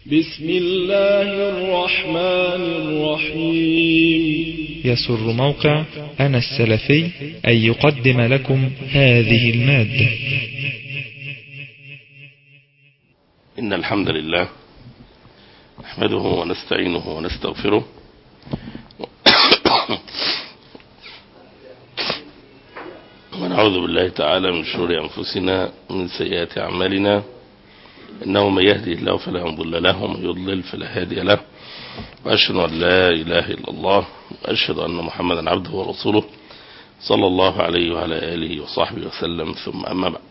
بسم الله الرحمن الرحيم يسر موقع أنا السلفي أن يقدم لكم هذه المادة إن الحمد لله نحمده ونستعينه ونستغفره ونعوذ بالله تعالى من شرور أنفسنا ومن سيئات أعمالنا إنه من يهدي الله فلا مضل له ومن يضلل فلا هادي له وأشهد أن لا إله إلا الله وأشهد أن محمدا عبده ورسوله صلى الله عليه وعلى آله وصحبه وسلم ثم أما بعد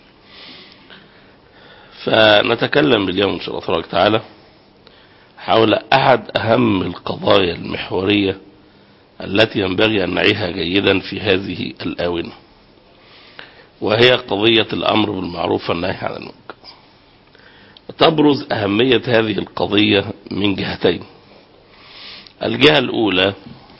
فنتكلم اليوم إن شاء الله تبارك وتعالى حول أحد أهم القضايا المحورية التي ينبغي أن نعيها جيدا في هذه الآونة وهي قضية الأمر بالمعروف والنهي عن المنكر تبرز أهمية هذه القضية من جهتين الجهة الأولى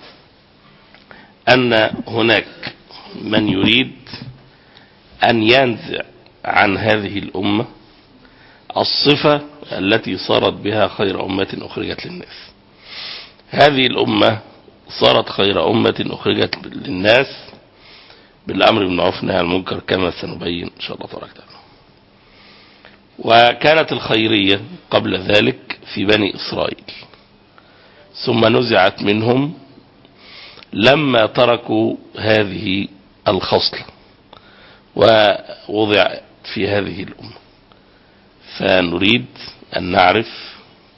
أن هناك من يريد أن ينزع عن هذه الأمة الصفة التي صارت بها خير أمة أخرجت للناس هذه الأمة صارت خير أمة أخرجت للناس بالأمر بالمعروف والنهي عن المنكر كما سنبين إن شاء الله تبارك وتعالى وكانت الخيرية قبل ذلك في بني إسرائيل ثم نزعت منهم لما تركوا هذه الخصلة ووضعت في هذه الأمة فنريد أن نعرف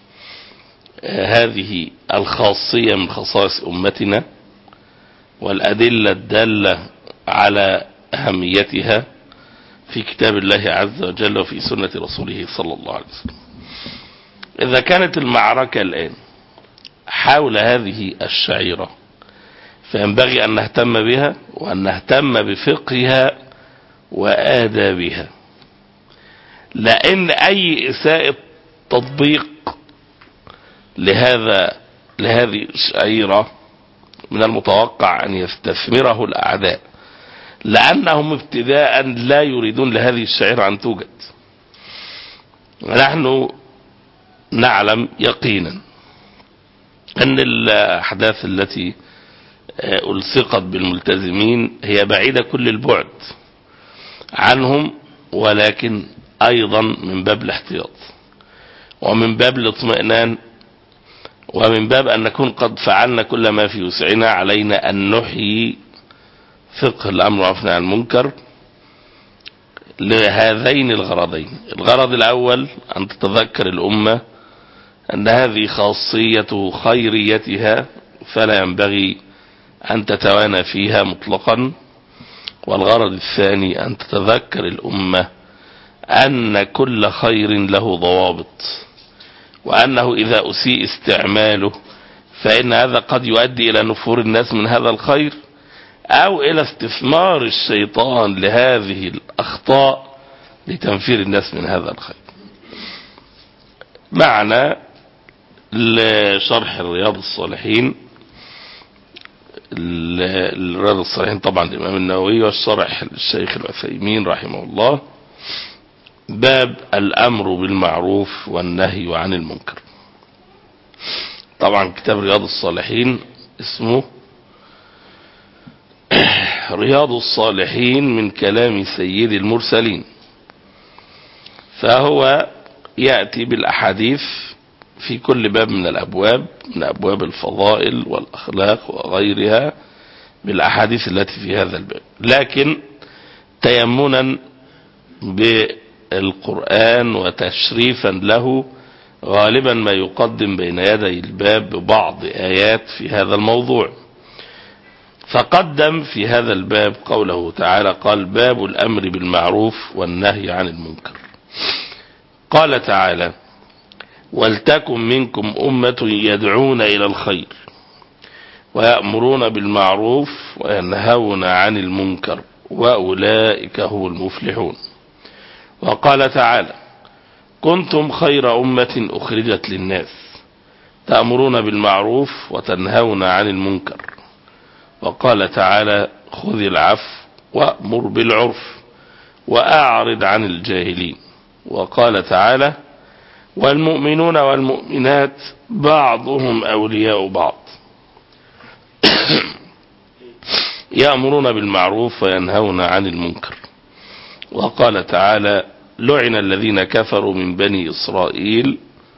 هذه الخاصية من خصائص أمتنا والأدلة الدالة على أهميتها في كتاب الله عز وجل وفي سنة رسوله صلى الله عليه وسلم إذا كانت المعركة الآن حول هذه الشعيرة فينبغي أن نهتم بها وأن نهتم بفقهها وآدابها لأن أي إساءة تطبيق لهذا لهذه الشعيرة من المتوقع أن يستثمره الأعداء لأنهم ابتداء لا يريدون لهذه الشعيرة أن توجد ونحن نعلم يقينا أن الأحداث التي ألصقت بالملتزمين هي بعيدة كل البعد عنهم ولكن أيضا من باب الاحتياط ومن باب الاطمئنان ومن باب أن نكون قد فعلنا كل ما في وسعنا علينا أن نحيي فقه الأمر وعفنا عن المنكر لهذين الغرضين الغرض الأول أن تتذكر الأمة أن هذه خاصية خيريتها فلا ينبغي أن تتوانى فيها مطلقا والغرض الثاني أن تتذكر الأمة أن كل خير له ضوابط وأنه إذا أسيء استعماله فإن هذا قد يؤدي إلى نفور الناس من هذا الخير أو إلى استثمار الشيطان لهذه الأخطاء لتنفير الناس من هذا الخير معنى لشرح الرياض الصالحين الرياض الصالحين طبعا الإمام النووي والشرح الشيخ العثيمين رحمه الله باب الأمر بالمعروف والنهي عن المنكر طبعا كتاب رياض الصالحين اسمه رياض الصالحين من كلام سيد المرسلين فهو يأتي بالأحاديث في كل باب من الأبواب من أبواب الفضائل والأخلاق وغيرها بالأحاديث التي في هذا الباب لكن تيمنا بالقرآن وتشريفا له غالبا ما يقدم بين يدي الباب ببعض آيات في هذا الموضوع فقدم في هذا الباب قوله تعالى قال باب الأمر بالمعروف والنهي عن المنكر قال تعالى ولتكن منكم أمة يدعون إلى الخير ويأمرون بالمعروف وينهون عن المنكر وأولئك هم المفلحون وقال تعالى كنتم خير أمة أخرجت للناس تأمرون بالمعروف وتنهون عن المنكر وقال تعالى خذ العفو وأمر بالعرف وأعرض عن الجاهلين وقال تعالى والمؤمنون والمؤمنات بعضهم أولياء بعض يأمرون بالمعروف وينهون عن المنكر وقال تعالى لعن الذين كفروا من بني إسرائيل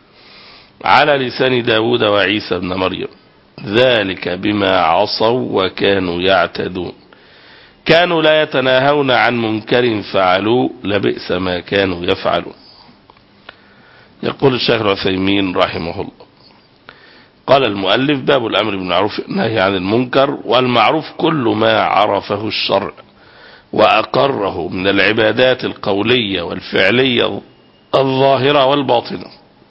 على لسان داود وعيسى بن مريم ذلك بما عصوا وكانوا يعتدون كانوا لا يتناهون عن منكر فعلوا لبئس ما كانوا يفعلون يقول الشيخ العثيمين رحمه الله قال المؤلف باب الأمر بالمعروف والنهي عن المنكر والمعروف كل ما عرفه الشرع وأقره من العبادات القولية والفعلية الظاهرة والباطنة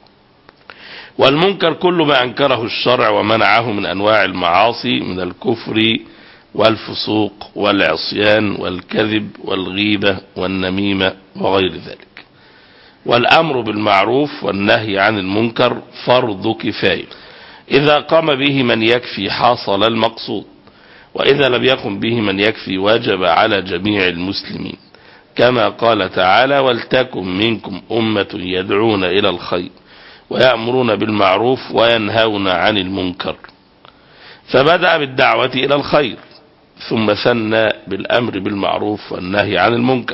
والمنكر كل ما أنكره الشرع ومنعه من أنواع المعاصي من الكفر والفسوق والعصيان والكذب والغيبة والنميمة وغير ذلك والأمر بالمعروف والنهي عن المنكر فرض كفاية إذا قام به من يكفي حاصل المقصود وإذا لم يقم به من يكفي وجب على جميع المسلمين كما قال تعالى ولتكن منكم أمة يدعون إلى الخير ويأمرون بالمعروف وينهون عن المنكر فبدأ بالدعوة إلى الخير ثم ثنى بالأمر بالمعروف والنهي عن المنكر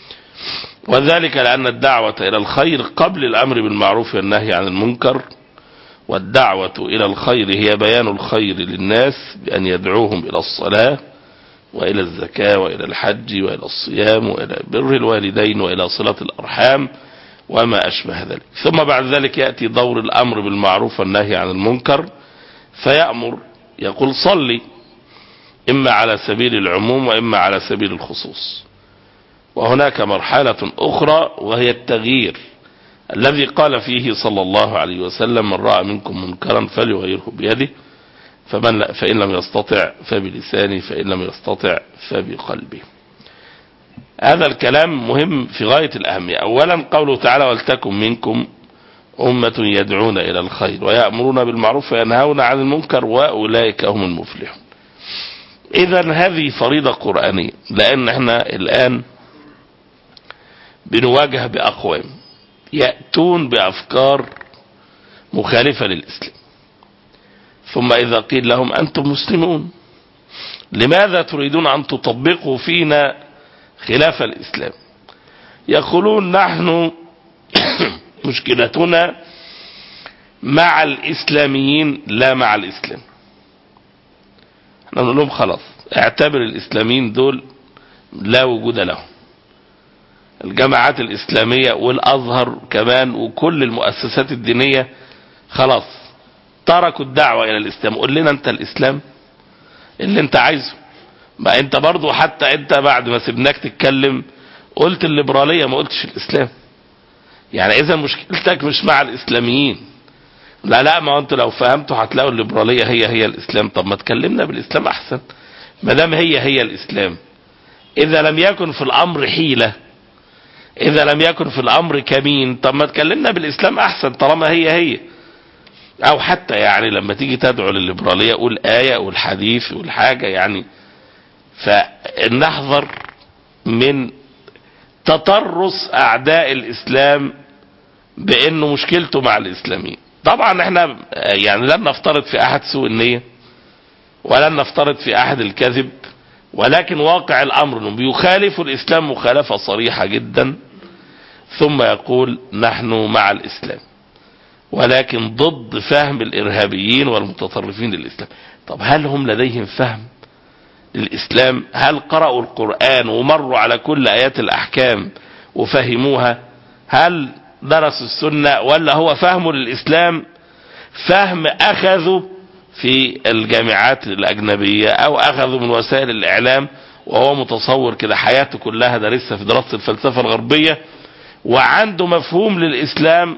وذلك لأن الدعوة إلى الخير قبل الأمر بالمعروف والنهي عن المنكر والدعوة إلى الخير هي بيان الخير للناس بأن يدعوهم إلى الصلاة وإلى الزكاة وإلى الحج وإلى الصيام وإلى بر الوالدين وإلى صلة الأرحام وما أشبه ذلك ثم بعد ذلك يأتي دور الأمر بالمعروف والنهي عن المنكر فيأمر يقول صلي إما على سبيل العموم وإما على سبيل الخصوص وهناك مرحلة أخرى وهي التغيير الذي قال فيه صلى الله عليه وسلم من رأى منكم منكرا فليغيره بيده فمن فإن لم يستطع فبلسانه فإن لم يستطع فبقلبه هذا الكلام مهم في غاية الأهمية أولا قوله تعالى ولتكن منكم أمة يدعون إلى الخير ويأمرون بالمعروف وينهون عن المنكر وأولئك هم المفلحون إذا هذه فريضة قرآنية لأن احنا الآن بنواجه بأقوام يأتون بأفكار مخالفة للإسلام ثم إذا قيل لهم أنتم مسلمون لماذا تريدون أن تطبقوا فينا خلاف الإسلام يقولون نحن مشكلتنا مع الإسلاميين لا مع الإسلام احنا نقول لهم خلاص اعتبر الإسلاميين دول لا وجود لهم الجماعات الإسلامية والأزهر كمان وكل المؤسسات الدينية خلاص تركوا الدعوة إلى الإسلام قول لنا أنت الإسلام اللي أنت عايزه ما أنت برضو حتى أنت بعد ما سبناك تتكلم قلت الليبرالية ما قلتش الإسلام يعني إذا مشكلتك مش مع الإسلاميين لا لا ما أنتوا لو فهمتوا هتلاقوا الليبرالية هي هي الإسلام طب ما تكلمنا بالإسلام أحسن ما دام هي هي الإسلام إذا لم يكن في الأمر حيلة إذا لم يكن في الأمر كمين طب ما تكلمنا بالإسلام أحسن طالما هي هي أو حتى يعني لما تيجي تدعو للليبرالية قول آية قول حديث قول حاجة يعني فنحذر من تطرس أعداء الإسلام بأنه مشكلته مع الإسلاميين طبعا احنا يعني لن نفترض في أحد سوء النية ولن نفترض في أحد الكذب ولكن واقع الأمر انه بيخالف الإسلام مخالفة صريحة جدا ثم يقول نحن مع الإسلام ولكن ضد فهم الإرهابيين والمتطرفين للإسلام طب هل هم لديهم فهم للإسلام هل قرأوا القرآن ومروا على كل آيات الأحكام وفهموها هل درسوا السنة ولا هو فهم للإسلام فهم أخذوا في الجامعات الأجنبية أو أخذوا من وسائل الإعلام وهو متصور كده حياته كلها دارسها في دراسة الفلسفة الغربية وعنده مفهوم للإسلام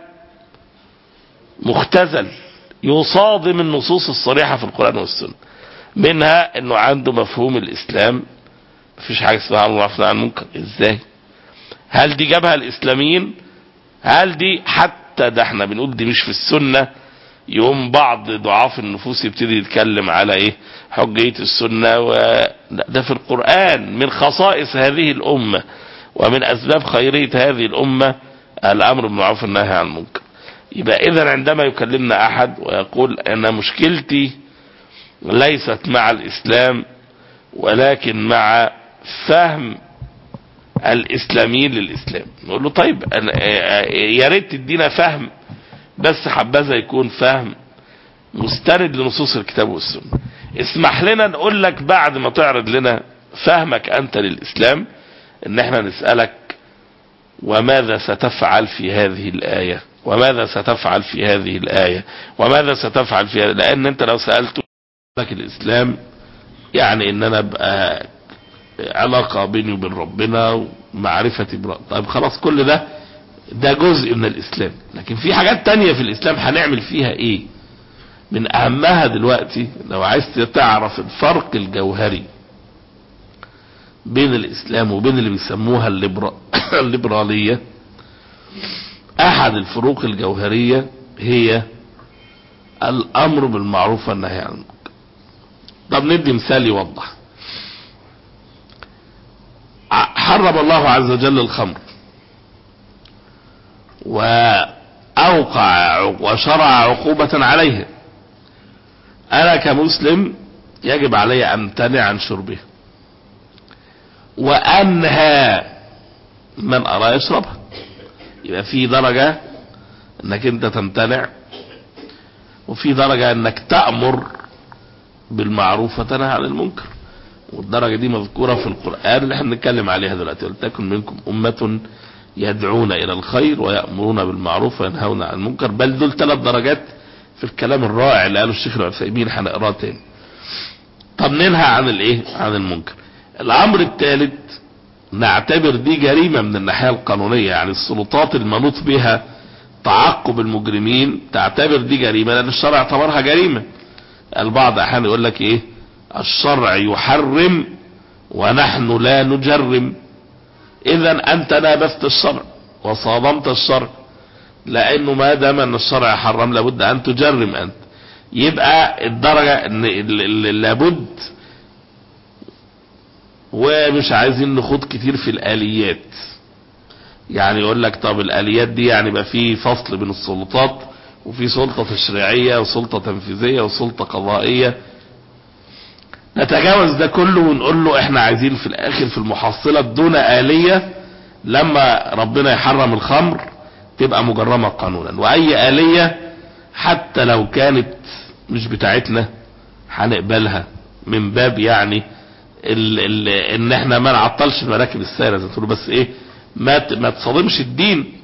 مختزل يصادم النصوص الصريحة في القرآن والسنة منها انه عنده مفهوم الاسلام مفيش حاجة اسمها معروف عن المنكر ازاي هل دي جابها الاسلاميين هل دي حتى ده احنا بنقول دي مش في السنة يوم بعض ضعاف النفوس يبتدي يتكلم على ايه حجية السنة و... ده في القرآن من خصائص هذه الامة ومن اسباب خيرية هذه الامة الامر بالمعروف والنهي عن المنكر يبقى اذا عندما يكلمنا احد ويقول انا مشكلتي ليست مع الاسلام ولكن مع فهم الاسلاميين للاسلام نقول له طيب يا ريت تدينا فهم بس حبذا يكون فهم مستند لنصوص الكتاب والسنه اسمح لنا نقول لك بعد ما تعرض لنا فهمك انت للاسلام ان احنا نسالك وماذا ستفعل في هذه الايه وماذا ستفعل في هذه الايه وماذا ستفعل في هذه لان انت لو سالته لك الاسلام يعني ان انا ابقى علاقة بيني وبين ربنا ومعرفتي برب طيب خلاص كل ده ده جزء من الاسلام لكن في حاجات تانية في الاسلام هنعمل فيها ايه من اهمها دلوقتي لو عايز تعرف الفرق الجوهري بين الاسلام وبين اللي بيسموها الليبرا... الليبرالية احد الفروق الجوهرية هي الامر بالمعروف والنهي عن المنكر طب ندي مثال يوضح حرم الله عز وجل الخمر وأوقع وشرع عقوبة عليها أنا كمسلم يجب علي أن امتنع عن شربها وأنهى من أرى يشربها يبقى في درجة انك انت تمتنع وفي درجة انك تأمر بالمعروف وتنهى عن المنكر والدرجة دي مذكورة في القرآن اللي احنا بنتكلم عليها دلوقتي ولتكن منكم أمة يدعون إلى الخير ويأمرون بالمعروف وينهون عن المنكر بل دول ثلاث درجات في الكلام الرائع اللي قاله الشيخ العثيمين هنقراه تاني طب ننهى عن الايه عن المنكر الامر الثالث نعتبر دي جريمة من الناحية القانونية يعني السلطات المنوط بها تعقب المجرمين تعتبر دي جريمة لان الشرع اعتبرها جريمة البعض احيانا يقول لك ايه الشرع يحرم ونحن لا نجرم اذا انت نابست الشرع وصادمت الشرع لانه ما دام ان الشرع حرم لابد ان تجرم انت يبقى الدرجة ان لابد ومش عايزين نخوض كتير في الاليات يعني يقول لك طب الاليات دي يعني بقى في فصل بين السلطات وفي سلطة تشريعية وسلطة تنفيذية وسلطة قضائية نتجاوز ده كله ونقول له احنا عايزين في الاخر في المحصلة دون آلية لما ربنا يحرم الخمر تبقى مجرمة قانونا واي آلية حتى لو كانت مش بتاعتنا هنقبلها من باب يعني ال ال ان احنا ما نعطلش المراكب السائرة زي ما بس ايه ما ما تصادمش الدين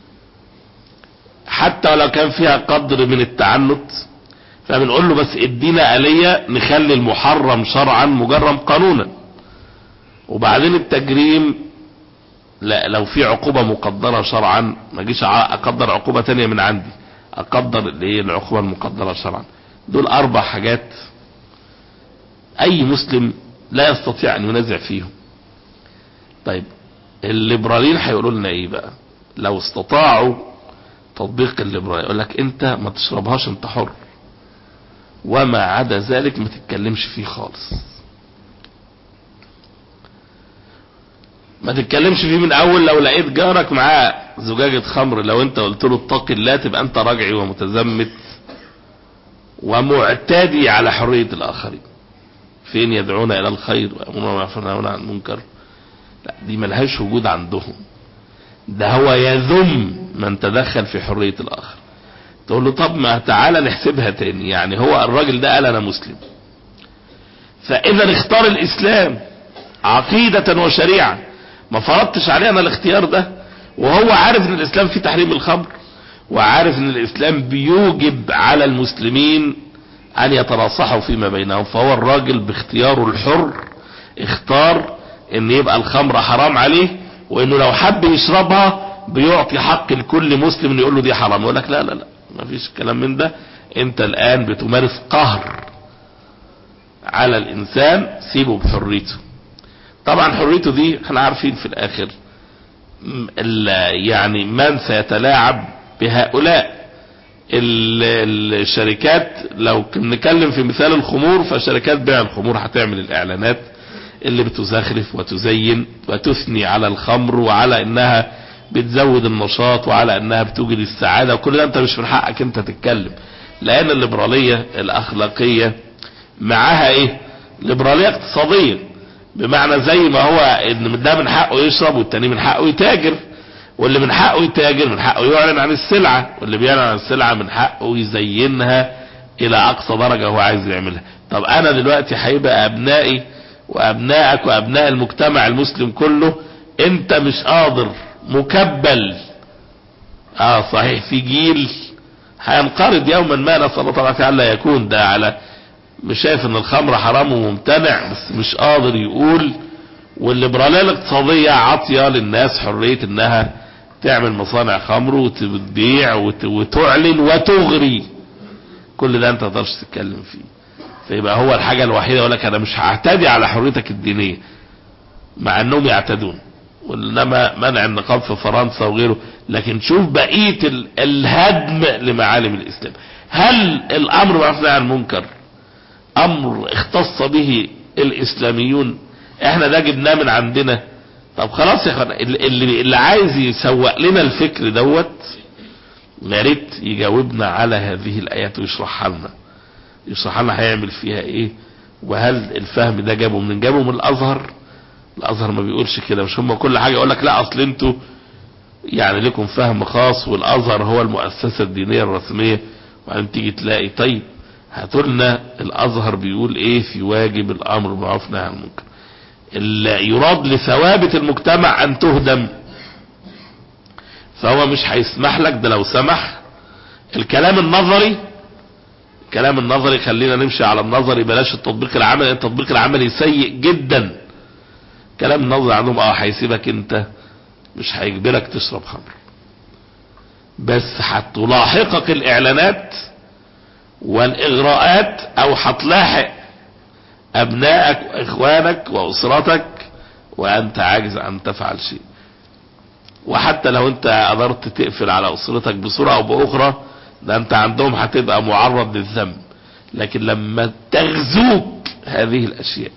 حتى ولو كان فيها قدر من التعنت فبنقول له بس ادينا آلية نخلي المحرم شرعا مجرم قانونا وبعدين التجريم لا لو في عقوبة مقدرة شرعا ما جيش اقدر عقوبة تانية من عندي اقدر اللي هي العقوبة المقدرة شرعا دول اربع حاجات اي مسلم لا يستطيع ان ينازع فيهم طيب الليبراليين هيقولوا لنا ايه بقى لو استطاعوا تطبيق الليبرالي يقول لك انت ما تشربهاش انت حر وما عدا ذلك ما تتكلمش فيه خالص ما تتكلمش فيه من اول لو لقيت جارك معاه زجاجة خمر لو انت قلت له اتق الله تبقى انت راجعي ومتزمت ومعتدي على حرية الاخرين فين يدعون الى الخير ويأمرون بالمعروف وينهون عن المنكر لا دي ملهاش وجود عندهم ده هو يذم من تدخل في حرية الاخر تقول له طب ما تعالى نحسبها تاني يعني هو الراجل ده قال انا مسلم فاذا اختار الاسلام عقيدة وشريعة ما فرضتش عليه انا الاختيار ده وهو عارف ان الاسلام فيه تحريم الخمر وعارف ان الاسلام بيوجب على المسلمين ان يتناصحوا فيما بينهم فهو الراجل باختياره الحر اختار ان يبقى الخمر حرام عليه وانه لو حب يشربها بيعطي حق لكل مسلم انه يقول له دي حرام يقول لك لا لا لا ما فيش كلام من ده انت الان بتمارس قهر على الانسان سيبه بحريته طبعا حريته دي احنا عارفين في الاخر يعني من سيتلاعب بهؤلاء الشركات لو نتكلم في مثال الخمور فشركات بيع الخمور هتعمل الاعلانات اللي بتزخرف وتزين وتثني على الخمر وعلى انها بتزود النشاط وعلى انها بتوجد السعادة وكل ده انت مش من حقك انت تتكلم لان الليبرالية الاخلاقية معاها ايه ليبرالية اقتصادية بمعنى زي ما هو ان ده من حقه يشرب والتاني من حقه يتاجر واللي من حقه يتاجر من حقه يعلن عن السلعة واللي بيعلن عن السلعة من حقه يزينها الى اقصى درجة هو عايز يعملها طب انا دلوقتي هيبقى ابنائي وابنائك وابناء المجتمع المسلم كله انت مش قادر مكبل اه صحيح في جيل هينقرض يوما ما نسال الله تعالى تعالى يكون ده على مش شايف ان الخمر حرام وممتنع بس مش قادر يقول والليبراليه الاقتصاديه عاطيه للناس حريه انها تعمل مصانع خمر وتبيع وت- وتعلن وتغري كل ده انت ما تقدرش تتكلم فيه فيبقى هو الحاجه الوحيده يقول لك انا مش هعتدي على حريتك الدينيه مع انهم يعتدون وانما منع النقاب في فرنسا وغيره لكن شوف بقيه ال- الهدم لمعالم الاسلام هل الامر بالمعروف والنهي عن المنكر امر اختص به الاسلاميون احنا ده جبناه من عندنا طب خلاص يا اخوان اللي, اللي اللي عايز يسوق لنا الفكر دوت يا ريت يجاوبنا على هذه الايات ويشرحها لنا يشرح لنا هيعمل فيها ايه وهل الفهم ده جابه من جابه من الازهر الازهر ما بيقولش كده مش هم كل حاجه يقول لك لا اصل انتوا يعني لكم فهم خاص والازهر هو المؤسسه الدينيه الرسميه وبعدين تيجي تلاقي طيب هاتوا لنا الازهر بيقول ايه في واجب الامر بالمعروف والنهي عن المنكر اللي يراد لثوابت المجتمع ان تهدم فهو مش هيسمح لك ده لو سمح الكلام النظري الكلام النظري خلينا نمشي على النظري بلاش التطبيق العملي التطبيق العملي سيء جدا كلام النظري عندهم اه هيسيبك انت مش هيجبرك تشرب خمر بس هتلاحقك الاعلانات والاغراءات او هتلاحق ابنائك واخوانك واسرتك وانت عاجز ان تفعل شيء وحتى لو انت قدرت تقفل على اسرتك بصورة او باخرى ده انت عندهم هتبقى معرض للذنب لكن لما تغزوك هذه الاشياء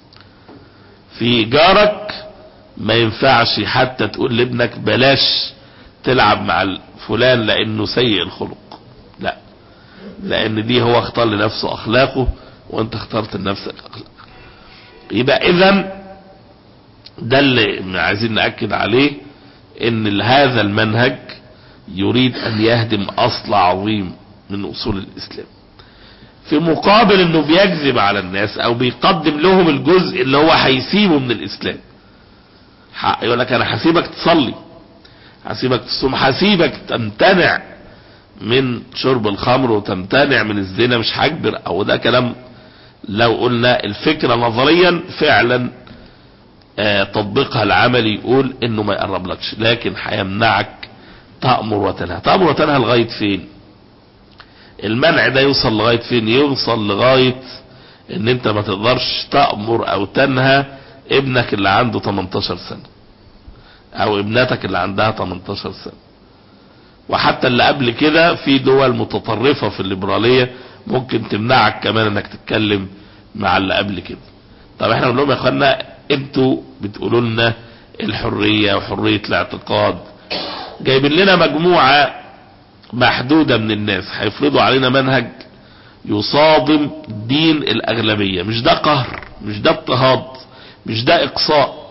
في جارك ما ينفعش حتى تقول لابنك بلاش تلعب مع فلان لانه سيء الخلق لا لان دي هو اختار لنفسه اخلاقه وانت اخترت لنفسك اخلاق يبقى اذا ده اللي عايزين نأكد عليه ان هذا المنهج يريد ان يهدم اصل عظيم من اصول الاسلام في مقابل انه بيكذب على الناس او بيقدم لهم الجزء اللي هو هيسيبه من الاسلام يقول لك انا هسيبك تصلي هسيبك تصوم هسيبك تمتنع من شرب الخمر وتمتنع من الزنا مش هجبر او ده كلام لو قلنا الفكرة نظريا فعلا آه تطبيقها العملي يقول انه ما يقربلكش لكن هيمنعك تأمر وتنهى تأمر وتنهى لغاية فين المنع ده يوصل لغاية فين يوصل لغاية ان انت ما تقدرش تأمر او تنهى ابنك اللي عنده 18 سنة او ابنتك اللي عندها 18 سنة وحتى اللي قبل كده في دول متطرفة في الليبرالية ممكن تمنعك كمان انك تتكلم مع اللي قبل كده طب احنا بنقول لهم يا اخوانا انتوا بتقولوا لنا الحرية وحرية الاعتقاد جايبين لنا مجموعة محدودة من الناس هيفرضوا علينا منهج يصادم دين الاغلبية مش ده قهر مش ده اضطهاد مش ده اقصاء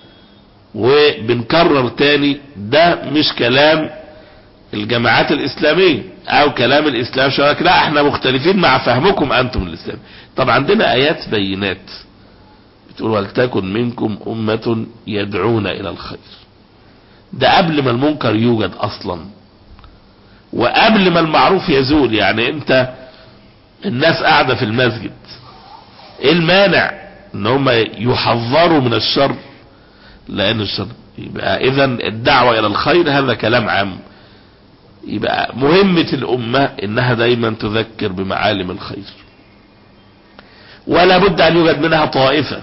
وبنكرر تاني ده مش كلام الجماعات الاسلامية او كلام الاسلام شوك لا احنا مختلفين مع فهمكم انتم الاسلام طب عندنا ايات بينات بتقول ولتكن منكم امة يدعون الى الخير ده قبل ما المنكر يوجد اصلا وقبل ما المعروف يزول يعني انت الناس قاعدة في المسجد ايه المانع ان هم يحذروا من الشر لان الشر يبقى اذا الدعوة الى الخير هذا كلام عام يبقى مهمة الامة انها دايما تذكر بمعالم الخير ولا بد ان يوجد منها طائفة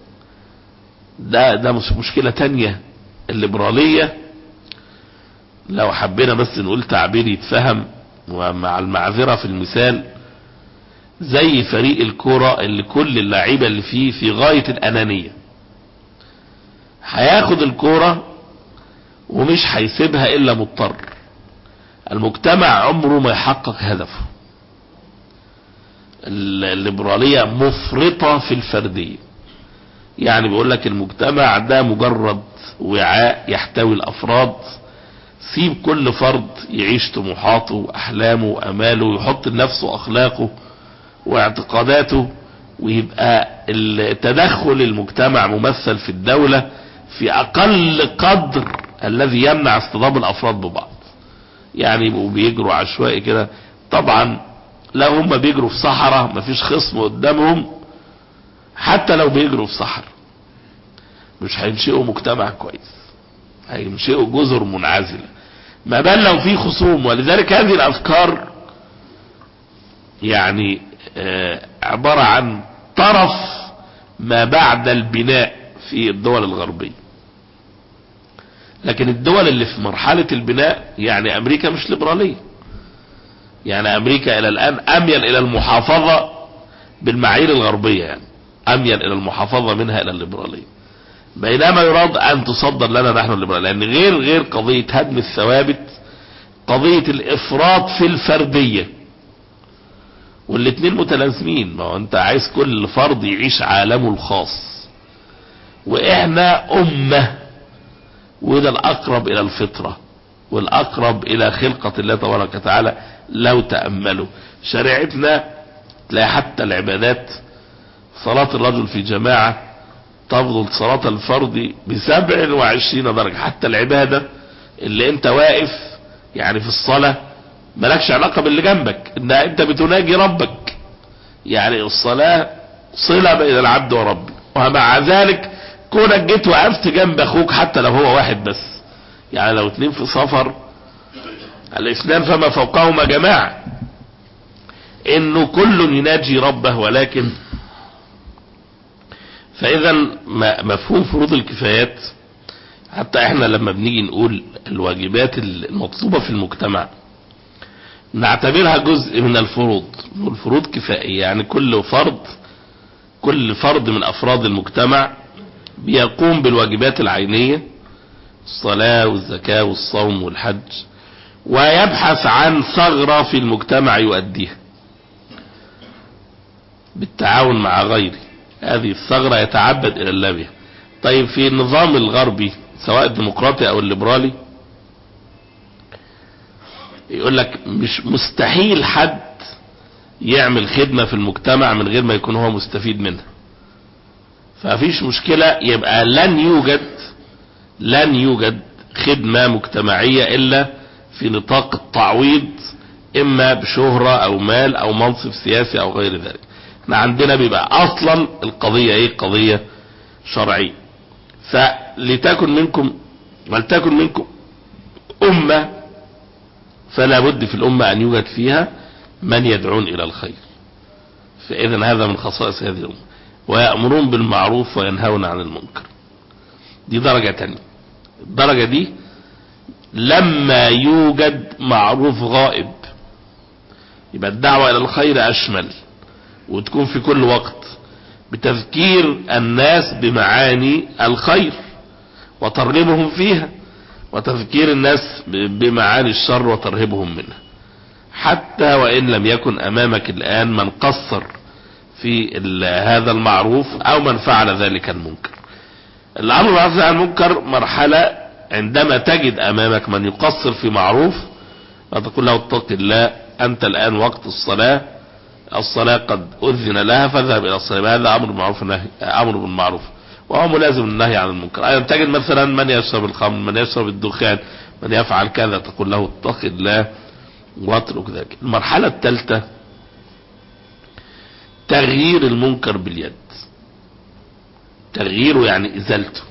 ده ده مشكلة تانية الليبرالية لو حبينا بس نقول تعبير يتفهم ومع المعذرة في المثال زي فريق الكرة اللي كل اللعيبة اللي فيه في غاية الأنانية هياخد الكرة ومش هيسيبها الا مضطر المجتمع عمره ما يحقق هدفه الليبرالية مفرطة في الفردية يعني بيقول لك المجتمع ده مجرد وعاء يحتوي الافراد سيب كل فرد يعيش طموحاته واحلامه واماله ويحط لنفسه اخلاقه واعتقاداته ويبقى التدخل المجتمع ممثل في الدولة في اقل قدر الذي يمنع اصطدام الافراد ببعض يعني يبقوا بيجروا عشوائي كده طبعا لو هم بيجروا في صحراء مفيش خصم قدامهم حتى لو بيجروا في صحراء مش هينشئوا مجتمع كويس هينشئوا جزر منعزلة ما بال لو في خصوم ولذلك هذه الافكار يعني آه عبارة عن طرف ما بعد البناء في الدول الغربية لكن الدول اللي في مرحلة البناء يعني امريكا مش ليبرالية يعني امريكا الى الان اميل الى المحافظة بالمعايير الغربية يعني اميل الى المحافظة منها الى الليبرالية بينما يراد ان تصدر لنا نحن الليبرالية لان غير غير قضية هدم الثوابت قضية الافراط في الفردية والاتنين متلازمين ما هو انت عايز كل فرد يعيش عالمه الخاص واحنا امة وده الاقرب الى الفطرة والاقرب الى خلقة الله تبارك وتعالى لو تأملوا شريعتنا تلاقي حتى العبادات صلاة الرجل في جماعة تفضل صلاة الفرد بسبع وعشرين درجة حتى العبادة اللي انت واقف يعني في الصلاة مالكش علاقة باللي جنبك ان انت بتناجي ربك يعني الصلاة صلة بين العبد وربه ومع ذلك كونك جيت وقفت جنب اخوك حتى لو هو واحد بس يعني لو اتنين في سفر الاسلام فما فوقهما جماعة انه كل يناجي ربه ولكن فاذا مفهوم فروض الكفايات حتى احنا لما بنيجي نقول الواجبات المطلوبة في المجتمع نعتبرها جزء من الفروض الفروض كفائية يعني كل فرد كل فرد من افراد المجتمع بيقوم بالواجبات العينية الصلاة والزكاة والصوم والحج ويبحث عن ثغرة في المجتمع يؤديها بالتعاون مع غيره هذه الثغرة يتعبد الى الله بها طيب في النظام الغربي سواء الديمقراطي او الليبرالي يقول لك مش مستحيل حد يعمل خدمة في المجتمع من غير ما يكون هو مستفيد منها ففيش مشكلة يبقى لن يوجد لن يوجد خدمة مجتمعية الا في نطاق التعويض اما بشهرة او مال او منصب سياسي او غير ذلك احنا عندنا بيبقى اصلا القضية ايه قضية شرعية فلتكن منكم ولتكن منكم امة فلا بد في الامة ان يوجد فيها من يدعون الى الخير فاذا هذا من خصائص هذه الامة ويأمرون بالمعروف وينهون عن المنكر دي درجة تانية الدرجة دي لما يوجد معروف غائب يبقى الدعوة الى الخير اشمل وتكون في كل وقت بتذكير الناس بمعاني الخير وترغبهم فيها وتذكير الناس بمعاني الشر وترهبهم منها حتى وإن لم يكن أمامك الآن من قصر في هذا المعروف أو من فعل ذلك المنكر الأمر بالمعروف عن المنكر مرحلة عندما تجد أمامك من يقصر في معروف فتقول له اتق الله أنت الآن وقت الصلاة الصلاة قد أذن لها فاذهب إلى الصلاة هذا أمر بالمعروف النهي أمر بالمعروف وهو ملازم النهي عن المنكر أيضا تجد مثلا من يشرب الخمر من يشرب الدخان من يفعل كذا تقول له اتق الله واترك ذلك المرحلة الثالثة تغيير المنكر باليد تغييره يعني ازالته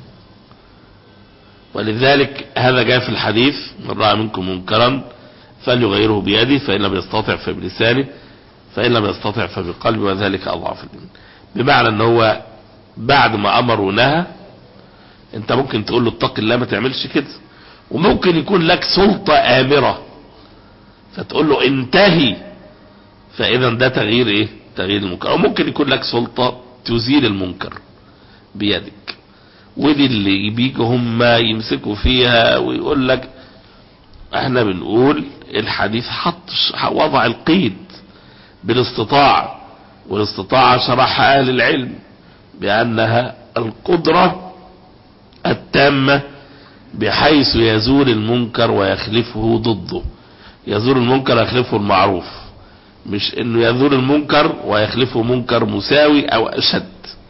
ولذلك هذا جاء في الحديث من رأى منكم منكرا فليغيره بيده فإن لم يستطع فبلسانه فإن لم يستطع فبقلبه وذلك أضعف الإيمان بمعنى ان هو بعد ما أمر ونهى انت ممكن تقول له اتق الله ما تعملش كده وممكن يكون لك سلطة آمرة فتقول له انتهي فإذا ده تغيير ايه تغيير المنكر او ممكن يكون لك سلطة تزيل المنكر بيدك ودي اللي بيجوا هم يمسكوا فيها ويقول لك احنا بنقول الحديث حط وضع القيد بالاستطاعة والاستطاعة شرح اهل العلم بانها القدرة التامة بحيث يزول المنكر ويخلفه ضده يزول المنكر ويخلفه المعروف مش انه يزول المنكر ويخلفه منكر مساوي او اشد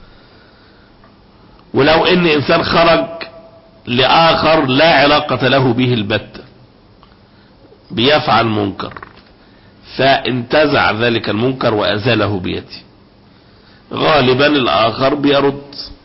ولو ان انسان خرج لاخر لا علاقة له به البتة بيفعل منكر فانتزع ذلك المنكر وازاله بيده غالبا الاخر بيرد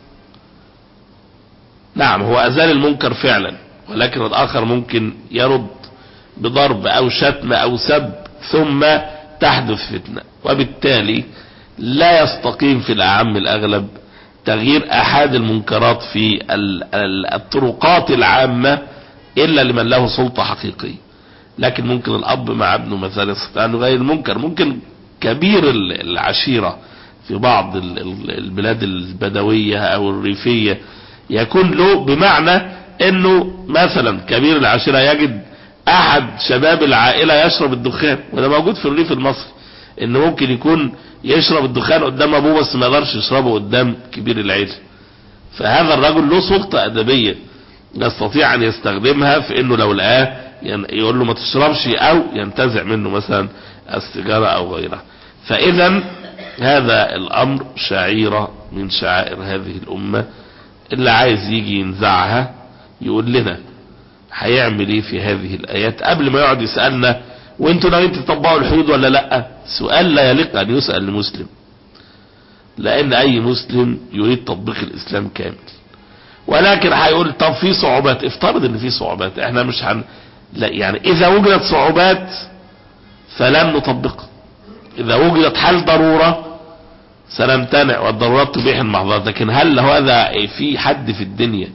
نعم هو ازال المنكر فعلا ولكن الاخر ممكن يرد بضرب او شتم او سب ثم تحدث فتنة وبالتالي لا يستقيم في الاعم الاغلب تغيير احد المنكرات في الطرقات العامة الا لمن له سلطة حقيقية لكن ممكن الاب مع ابنه مثلا يستطيع ان يغير المنكر ممكن كبير العشيرة في بعض البلاد البدوية او الريفية يكون له بمعنى انه مثلا كبير العشيرة يجد احد شباب العائلة يشرب الدخان وده موجود في الريف المصري ان ممكن يكون يشرب الدخان قدام ابوه بس ما يقدرش يشربه قدام كبير العيلة فهذا الرجل له سلطة ادبية يستطيع ان يستخدمها في انه لو لقاه يقول له ما تشربش او ينتزع منه مثلا السيجارة او غيرها فاذا هذا الامر شعيرة من شعائر هذه الامة اللي عايز يجي ينزعها يقول لنا هيعمل ايه في هذه الايات قبل ما يقعد يسألنا وانتوا ناويين تطبقوا الحدود ولا لا سؤال لا يليق ان يسأل لمسلم لان اي مسلم يريد تطبيق الاسلام كامل ولكن هيقول طب في صعوبات افترض ان في صعوبات احنا مش هن لا يعني اذا وجدت صعوبات فلن نطبقها اذا وجدت حال ضرورة سنمتنع والضرورات تبيح المحظورات لكن هل هذا في حد في الدنيا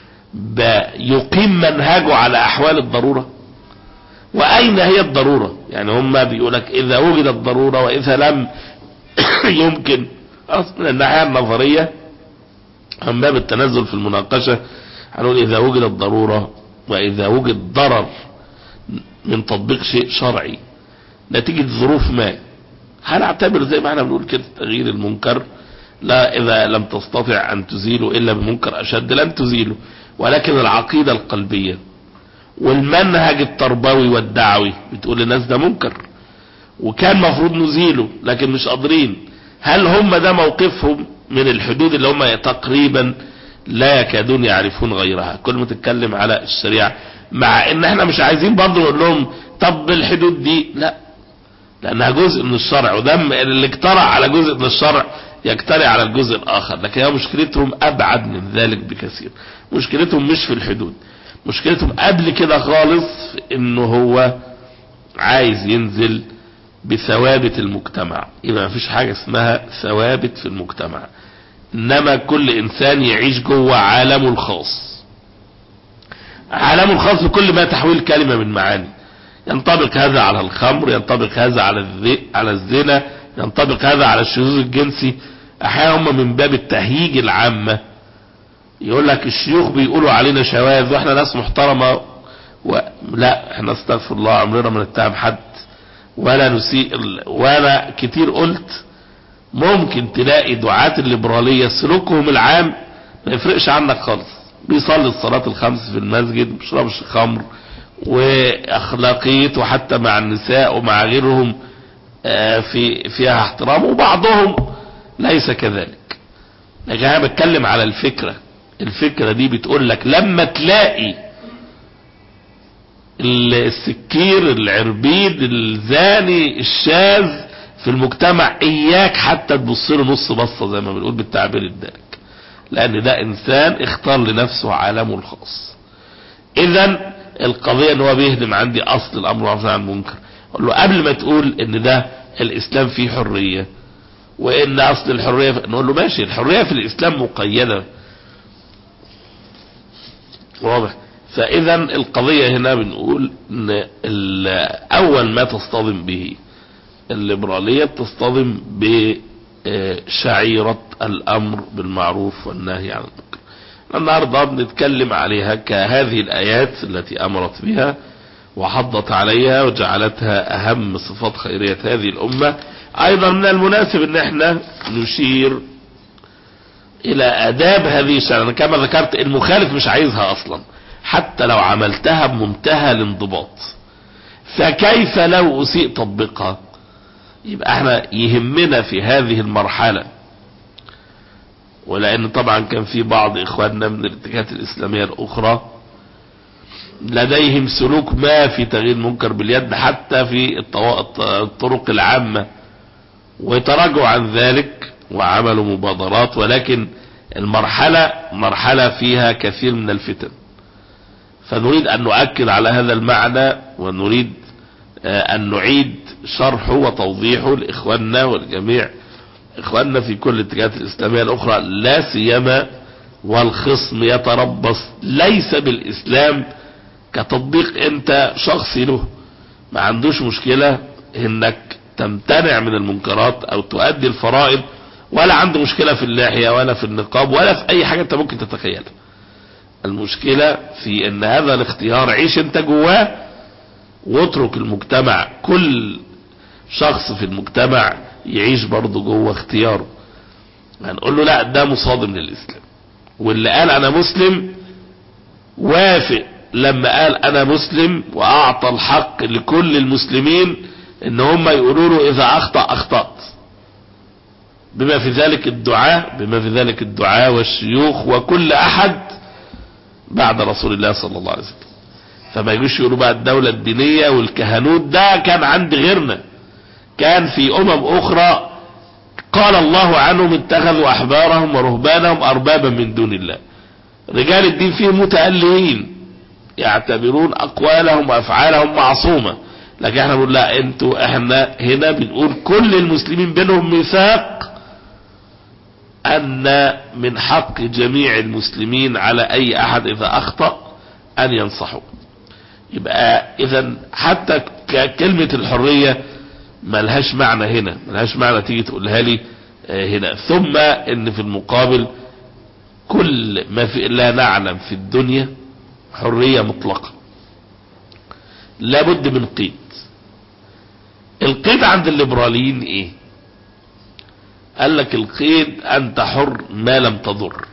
يقيم منهجه على احوال الضرورة واين هي الضرورة يعني هم بيقولك اذا وجدت ضرورة واذا لم يمكن من الناحية النظرية عن باب التنزل في المناقشة هنقول اذا وجدت ضرورة واذا وجد ضرر من تطبيق شيء شرعي نتيجة ظروف ما هنعتبر زي ما احنا بنقول كده تغيير المنكر لا اذا لم تستطع ان تزيله الا بمنكر اشد لن تزيله ولكن العقيدة القلبية والمنهج التربوي والدعوي بتقول للناس ده منكر وكان مفروض نزيله لكن مش قادرين هل هم ده موقفهم من الحدود اللي هم تقريبا لا يكادون يعرفون غيرها كل ما تتكلم على الشريعة مع ان احنا مش عايزين برضه نقول لهم طب الحدود دي لا لانها جزء من الشرع وده اللي اقترع على جزء من الشرع يقترع على الجزء الاخر لكن هي مشكلتهم ابعد من ذلك بكثير مشكلتهم مش في الحدود مشكلتهم قبل كده خالص انه هو عايز ينزل بثوابت المجتمع يبقى ما فيش حاجة اسمها ثوابت في المجتمع انما كل انسان يعيش جوه عالمه الخاص عالمه الخاص بكل ما تحويل كلمة من معاني ينطبق هذا على الخمر ينطبق هذا على الذي على الزنا ينطبق هذا على الشذوذ الجنسي احيانا هم من باب التهييج العامة يقول لك الشيوخ بيقولوا علينا شواذ واحنا ناس محترمة و... لا احنا استغفر الله عمرنا ما نتهم حد ولا نسيء وانا كتير قلت ممكن تلاقي دعاة الليبرالية سلوكهم العام ما يفرقش عنك خالص بيصلي الصلاة الخمس في المسجد ما بيشربش خمر واخلاقيته حتى مع النساء ومع غيرهم في فيها احترام وبعضهم ليس كذلك لكن انا بتكلم على الفكرة الفكرة دي بتقول لك لما تلاقي السكير العربيد الزاني الشاذ في المجتمع اياك حتى تبص له نص بصة زي ما بنقول بالتعبير الدارج لان ده انسان اختار لنفسه عالمه الخاص اذا القضية ان هو بيهدم عندي اصل الامر معروف عن المنكر اقول له قبل ما تقول ان ده الاسلام فيه حرية وان اصل الحرية نقول له ماشي الحرية في الاسلام مقيدة واضح فاذا القضية هنا بنقول ان اول ما تصطدم به الليبرالية تصطدم بشعيرة الامر بالمعروف والنهي عن المنكر النهاردة بنتكلم عليها كهذه الآيات التي أمرت بها وحضت عليها وجعلتها أهم صفات خيرية هذه الأمة أيضا من المناسب أن احنا نشير إلى آداب هذه الشرع كما ذكرت المخالف مش عايزها أصلا حتى لو عملتها بمنتهى الانضباط فكيف لو أسيء تطبيقها يبقى احنا يهمنا في هذه المرحلة ولأن طبعا كان في بعض إخواننا من الاتجاهات الإسلامية الأخرى لديهم سلوك ما في تغيير المنكر باليد حتى في الطرق العامة وتراجعوا عن ذلك وعملوا مبادرات ولكن المرحلة مرحلة فيها كثير من الفتن فنريد أن نؤكد على هذا المعنى ونريد أن نعيد شرحه وتوضيحه لإخواننا والجميع إخواننا في كل الاتجاهات الإسلامية الأخرى لا سيما والخصم يتربص ليس بالإسلام كتطبيق أنت شخصي له ما عندوش مشكلة انك تمتنع من المنكرات او تؤدي الفرائض ولا عنده مشكلة في اللحية ولا في النقاب ولا في اي حاجة انت ممكن تتخيلها المشكلة في ان هذا الاختيار عيش انت جواه واترك المجتمع كل شخص في المجتمع يعيش برضه جوه اختياره هنقول له لا ده مصادم للاسلام واللي قال انا مسلم وافق لما قال انا مسلم واعطى الحق لكل المسلمين ان هم يقولوا له اذا اخطأ اخطأت بما في ذلك الدعاء بما في ذلك الدعاء والشيوخ وكل احد بعد رسول الله صلى الله عليه وسلم فما يجوش يقولوا بقى الدولة الدينية والكهنوت ده كان عند غيرنا كان في امم اخرى قال الله عنهم اتخذوا احبارهم ورهبانهم اربابا من دون الله رجال الدين فيهم متألهين يعتبرون اقوالهم وافعالهم معصومة لكن احنا بنقول لا انتوا احنا هنا بنقول كل المسلمين بينهم ميثاق ان من حق جميع المسلمين على اي احد اذا اخطأ ان ينصحوا يبقى اذا حتى كلمة الحرية ملهاش معنى هنا ملهاش معنى تيجي تقولها لي هنا ثم ان في المقابل كل ما في لا نعلم في الدنيا حرية مطلقة لابد من قيد القيد عند الليبراليين ايه قال لك القيد انت حر ما لم تضر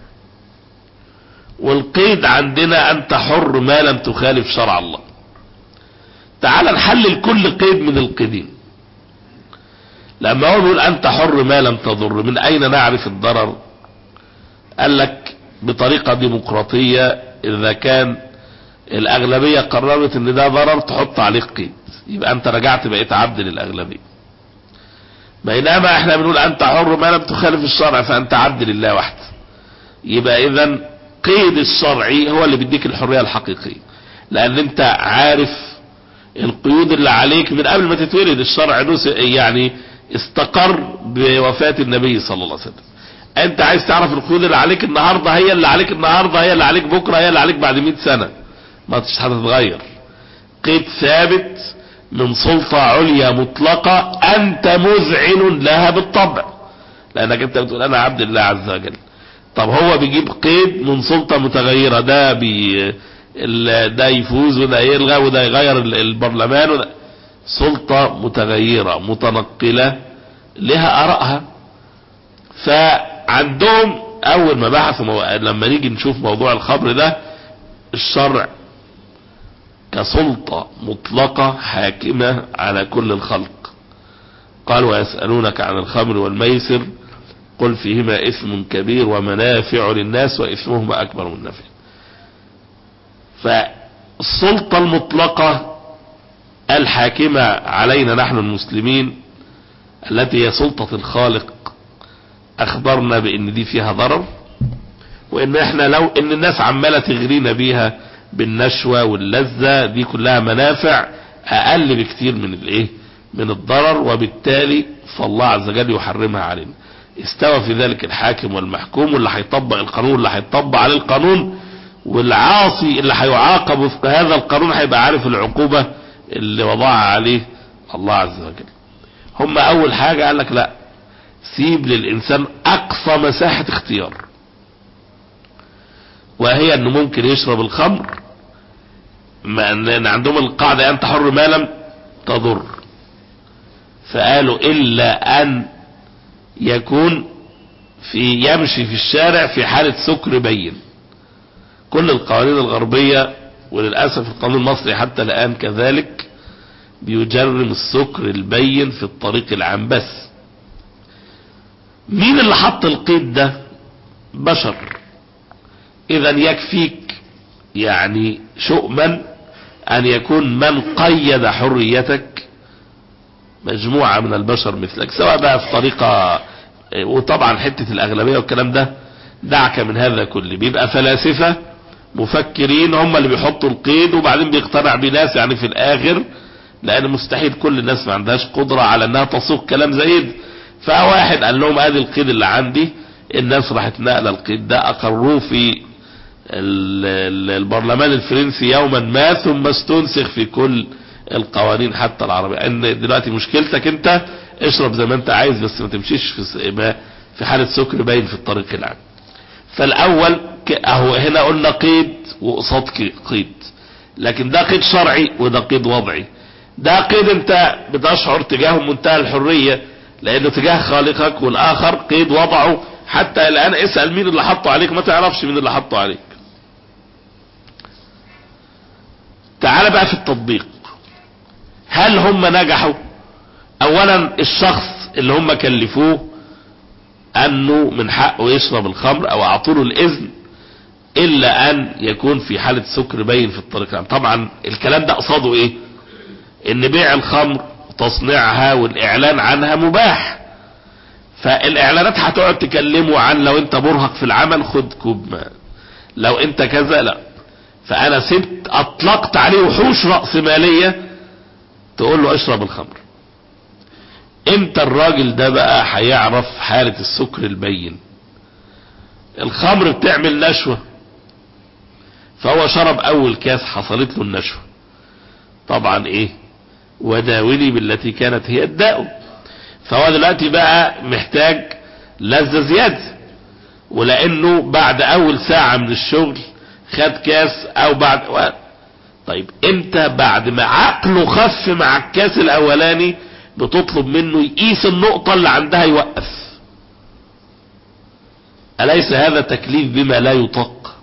والقيد عندنا انت حر ما لم تخالف شرع الله تعال نحلل كل قيد من القيدين لما هو بيقول انت حر ما لم تضر من اين نعرف الضرر قال لك بطريقة ديمقراطية اذا كان الاغلبية قررت ان ده ضرر تحط عليه قيد يبقى انت رجعت بقيت عبد للاغلبية بينما احنا بنقول انت حر ما لم تخالف الشرع فانت عبد لله وحده يبقى اذا قيد الشرعي هو اللي بيديك الحرية الحقيقية لان انت عارف القيود اللي عليك من قبل ما تتولد الشرع يعني استقر بوفاة النبي صلى الله عليه وسلم انت عايز تعرف القيود اللي عليك النهاردة هي اللي عليك النهاردة هي اللي عليك بكرة هي اللي عليك بعد 100 سنة ما هتتغير قيد ثابت من سلطة عليا مطلقة انت مذعن لها بالطبع لانك انت بتقول انا عبد الله عز وجل طب هو بيجيب قيد من سلطة متغيرة ده بي ده يفوز وده يلغى وده يغير البرلمان وده سلطة متغيرة متنقلة لها ارائها فعندهم اول ما بحثوا مو... لما نيجي نشوف موضوع الخمر ده الشرع كسلطة مطلقة حاكمة على كل الخلق قال ويسألونك عن الخمر والميسر قل فيهما اسم كبير ومنافع للناس واسمهما اكبر من نفع فالسلطة المطلقة الحاكمة علينا نحن المسلمين التي هي سلطة الخالق اخبرنا بان دي فيها ضرر وان احنا لو ان الناس عمالة تغرينا بيها بالنشوة واللذة دي كلها منافع اقل بكتير من الايه من الضرر وبالتالي فالله عز وجل يحرمها علينا استوى في ذلك الحاكم والمحكوم واللي هيطبق القانون اللي هيطبق عليه القانون والعاصي اللي هيعاقب وفق هذا القانون هيبقى عارف العقوبة اللي وضعها عليه الله عز وجل هم اول حاجة قال لك لا سيب للانسان اقصى مساحة اختيار وهي انه ممكن يشرب الخمر ما لان عندهم القاعدة انت حر ما لم تضر فقالوا الا ان يكون في يمشي في الشارع في حالة سكر بين كل القوانين الغربية وللأسف القانون المصري حتى الآن كذلك بيجرم السكر البين في الطريق العام بس مين اللي حط القيد ده بشر اذا يكفيك يعني شؤما ان يكون من قيد حريتك مجموعة من البشر مثلك سواء بقى في طريقة وطبعا حتة الاغلبية والكلام ده دعك من هذا كله بيبقى فلاسفة مفكرين هم اللي بيحطوا القيد وبعدين بيقتنع بناس يعني في الاخر لان مستحيل كل الناس ما عندهاش قدرة على انها تسوق كلام زيد فواحد قال لهم ادي القيد اللي عندي الناس راحت نقل القيد ده اقروه في البرلمان الفرنسي يوما ما ثم استنسخ في كل القوانين حتى العربية ان دلوقتي مشكلتك انت اشرب زي ما انت عايز بس ما تمشيش في في حالة سكر باين في الطريق العام فالاول اهو هنا قلنا قيد وقصاد قيد لكن ده قيد شرعي وده قيد وضعي ده قيد انت بتشعر تجاهه منتهى الحرية لانه تجاه خالقك والاخر قيد وضعه حتى الان اسأل مين اللي حطه عليك ما تعرفش مين اللي حطه عليك تعال بقى في التطبيق هل هم نجحوا اولا الشخص اللي هم كلفوه انه من حقه يشرب الخمر او اعطوا له الاذن الا ان يكون في حالة سكر باين في الطريق العام طبعا الكلام ده قصاده ايه ان بيع الخمر وتصنيعها والاعلان عنها مباح فالاعلانات هتقعد تكلمه عن لو انت مرهق في العمل خد كوب ماء لو انت كذا لا فانا سبت اطلقت عليه وحوش رأس مالية تقول له اشرب الخمر امتى الراجل ده بقى هيعرف حالة السكر البين الخمر بتعمل نشوة فهو شرب اول كاس حصلت له النشوة طبعا ايه وداولي بالتي كانت هي الداء فهو دلوقتي بقى محتاج لذة زيادة ولانه بعد اول ساعة من الشغل خد كاس او بعد و... طيب امتى بعد ما عقله خف مع الكاس الاولاني بتطلب منه يقيس النقطة اللي عندها يوقف أليس هذا تكليف بما لا يطاق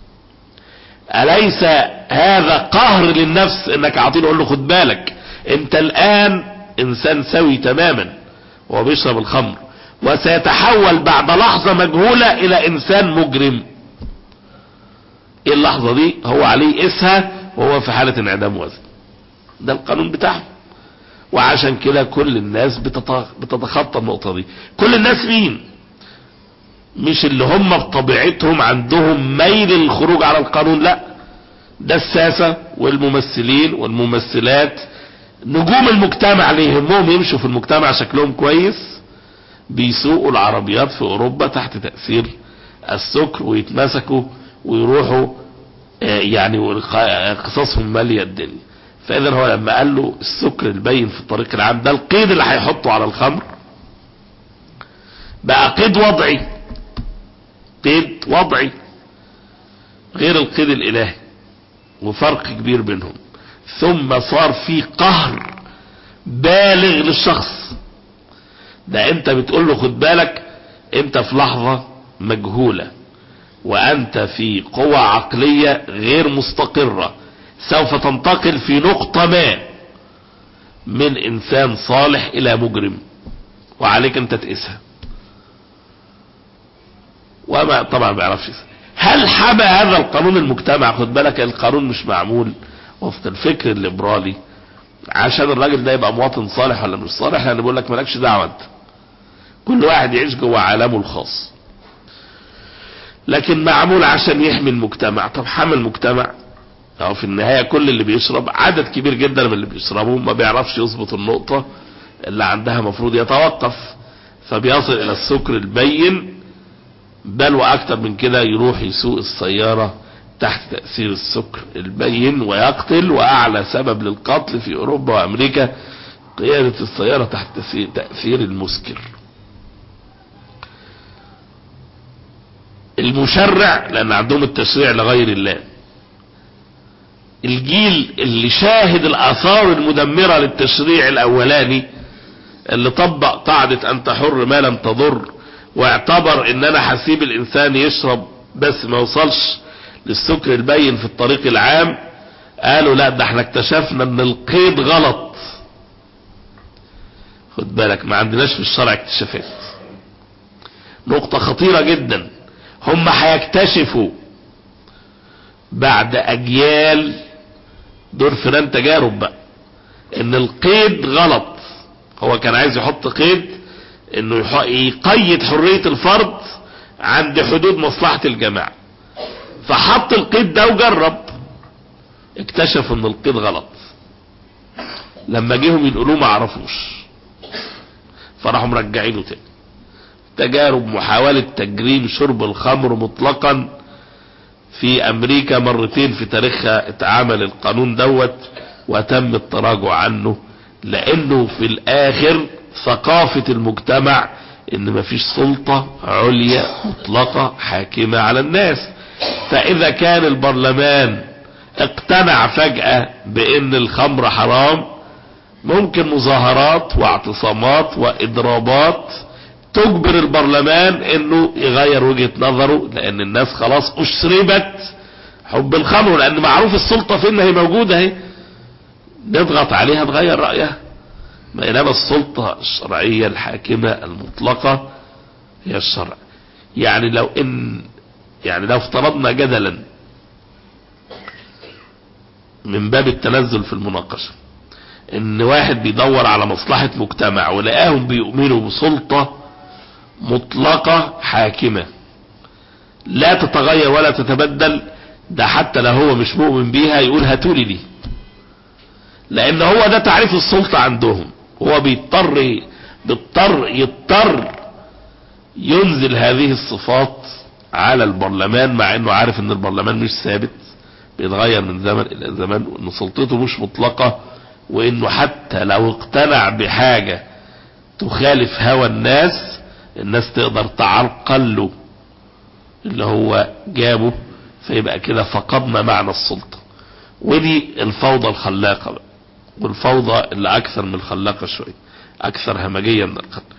أليس هذا قهر للنفس انك عطيله قول له خد بالك انت الان انسان سوي تماما وهو بيشرب الخمر وسيتحول بعد لحظة مجهولة الى انسان مجرم ايه اللحظة دي هو عليه اسها وهو في حالة انعدام وزن ده القانون بتاعه وعشان كده كل الناس بتتخطى النقطة دي كل الناس مين مش اللي هم بطبيعتهم عندهم ميل للخروج على القانون لا ده الساسة والممثلين والممثلات نجوم المجتمع اللي يهمهم يمشوا في المجتمع شكلهم كويس بيسوقوا العربيات في اوروبا تحت تأثير السكر ويتمسكوا ويروحوا يعني قصصهم مالية الدنيا فاذا هو لما قال له السكر البين في الطريق العام ده القيد اللي هيحطه على الخمر بقى قيد وضعي قيد وضعي غير القيد الالهي وفرق كبير بينهم ثم صار في قهر بالغ للشخص ده انت بتقول له خد بالك انت في لحظة مجهولة وانت في قوة عقلية غير مستقرة سوف تنتقل في نقطة ما من انسان صالح الى مجرم وعليك انت تقيسها وما طبعا ما يعرفش هل حمى هذا القانون المجتمع خد بالك القانون مش معمول وفق الفكر الليبرالي عشان الراجل ده يبقى مواطن صالح ولا مش صالح يعني بقول لك مالكش دعوه انت كل واحد يعيش جوه عالمه الخاص لكن معمول عشان يحمي المجتمع طب حمى المجتمع أو في النهاية كل اللي بيشرب عدد كبير جدا من اللي بيشربوا ما بيعرفش يظبط النقطة اللي عندها مفروض يتوقف فبيصل الى السكر البين بل واكتر من كده يروح يسوق السيارة تحت تأثير السكر البين ويقتل واعلى سبب للقتل في اوروبا وامريكا قيادة السيارة تحت تأثير المسكر المشرع لان عندهم التشريع لغير الله الجيل اللي شاهد الاثار المدمرة للتشريع الاولاني اللي طبق قاعدة انت حر ما لم تضر واعتبر ان انا هسيب الانسان يشرب بس ما وصلش للسكر البين في الطريق العام قالوا لا ده احنا اكتشفنا ان القيد غلط خد بالك ما عندناش في الشرع اكتشافات نقطة خطيرة جدا هم هيكتشفوا بعد اجيال دور فلان تجارب بقى ان القيد غلط هو كان عايز يحط قيد انه يح- يقيد حرية الفرد عند حدود مصلحة الجماعة فحط القيد ده وجرب اكتشف ان القيد غلط لما جيهم ينقلوه ما عرفوش فراحوا مرجعينه تاني تجارب محاولة تجريم شرب الخمر مطلقا في امريكا مرتين في تاريخها اتعمل القانون دوت وتم التراجع عنه لانه في الاخر ثقافة المجتمع ان مفيش سلطة عليا مطلقة حاكمة على الناس فاذا كان البرلمان اقتنع فجأة بان الخمر حرام ممكن مظاهرات واعتصامات واضرابات تجبر البرلمان انه يغير وجهة نظره لان الناس خلاص اشربت حب الخمر لان معروف السلطة فين هي موجودة اهي نضغط عليها تغير رأيها بينما السلطة الشرعية الحاكمة المطلقة هي الشرع يعني لو ان يعني لو افترضنا جدلا من باب التنزل في المناقشة ان واحد بيدور على مصلحة مجتمع ولقاهم بيؤمنوا بسلطة مطلقة حاكمة لا تتغير ولا تتبدل ده حتى لو هو مش مؤمن بيها يقول هاتولي دي لان هو ده تعريف السلطة عندهم هو بيضطر بيضطر يضطر ينزل هذه الصفات على البرلمان مع انه عارف ان البرلمان مش ثابت بيتغير من زمن الى زمن وان سلطته مش مطلقة وانه حتى لو اقتنع بحاجة تخالف هوى الناس الناس تقدر تعرقل له اللي هو جابه فيبقى كده فقدنا معنى السلطة ودي الفوضى الخلاقة بقى والفوضى اللي اكثر من الخلاقة شوية اكثر همجية من الخلاقة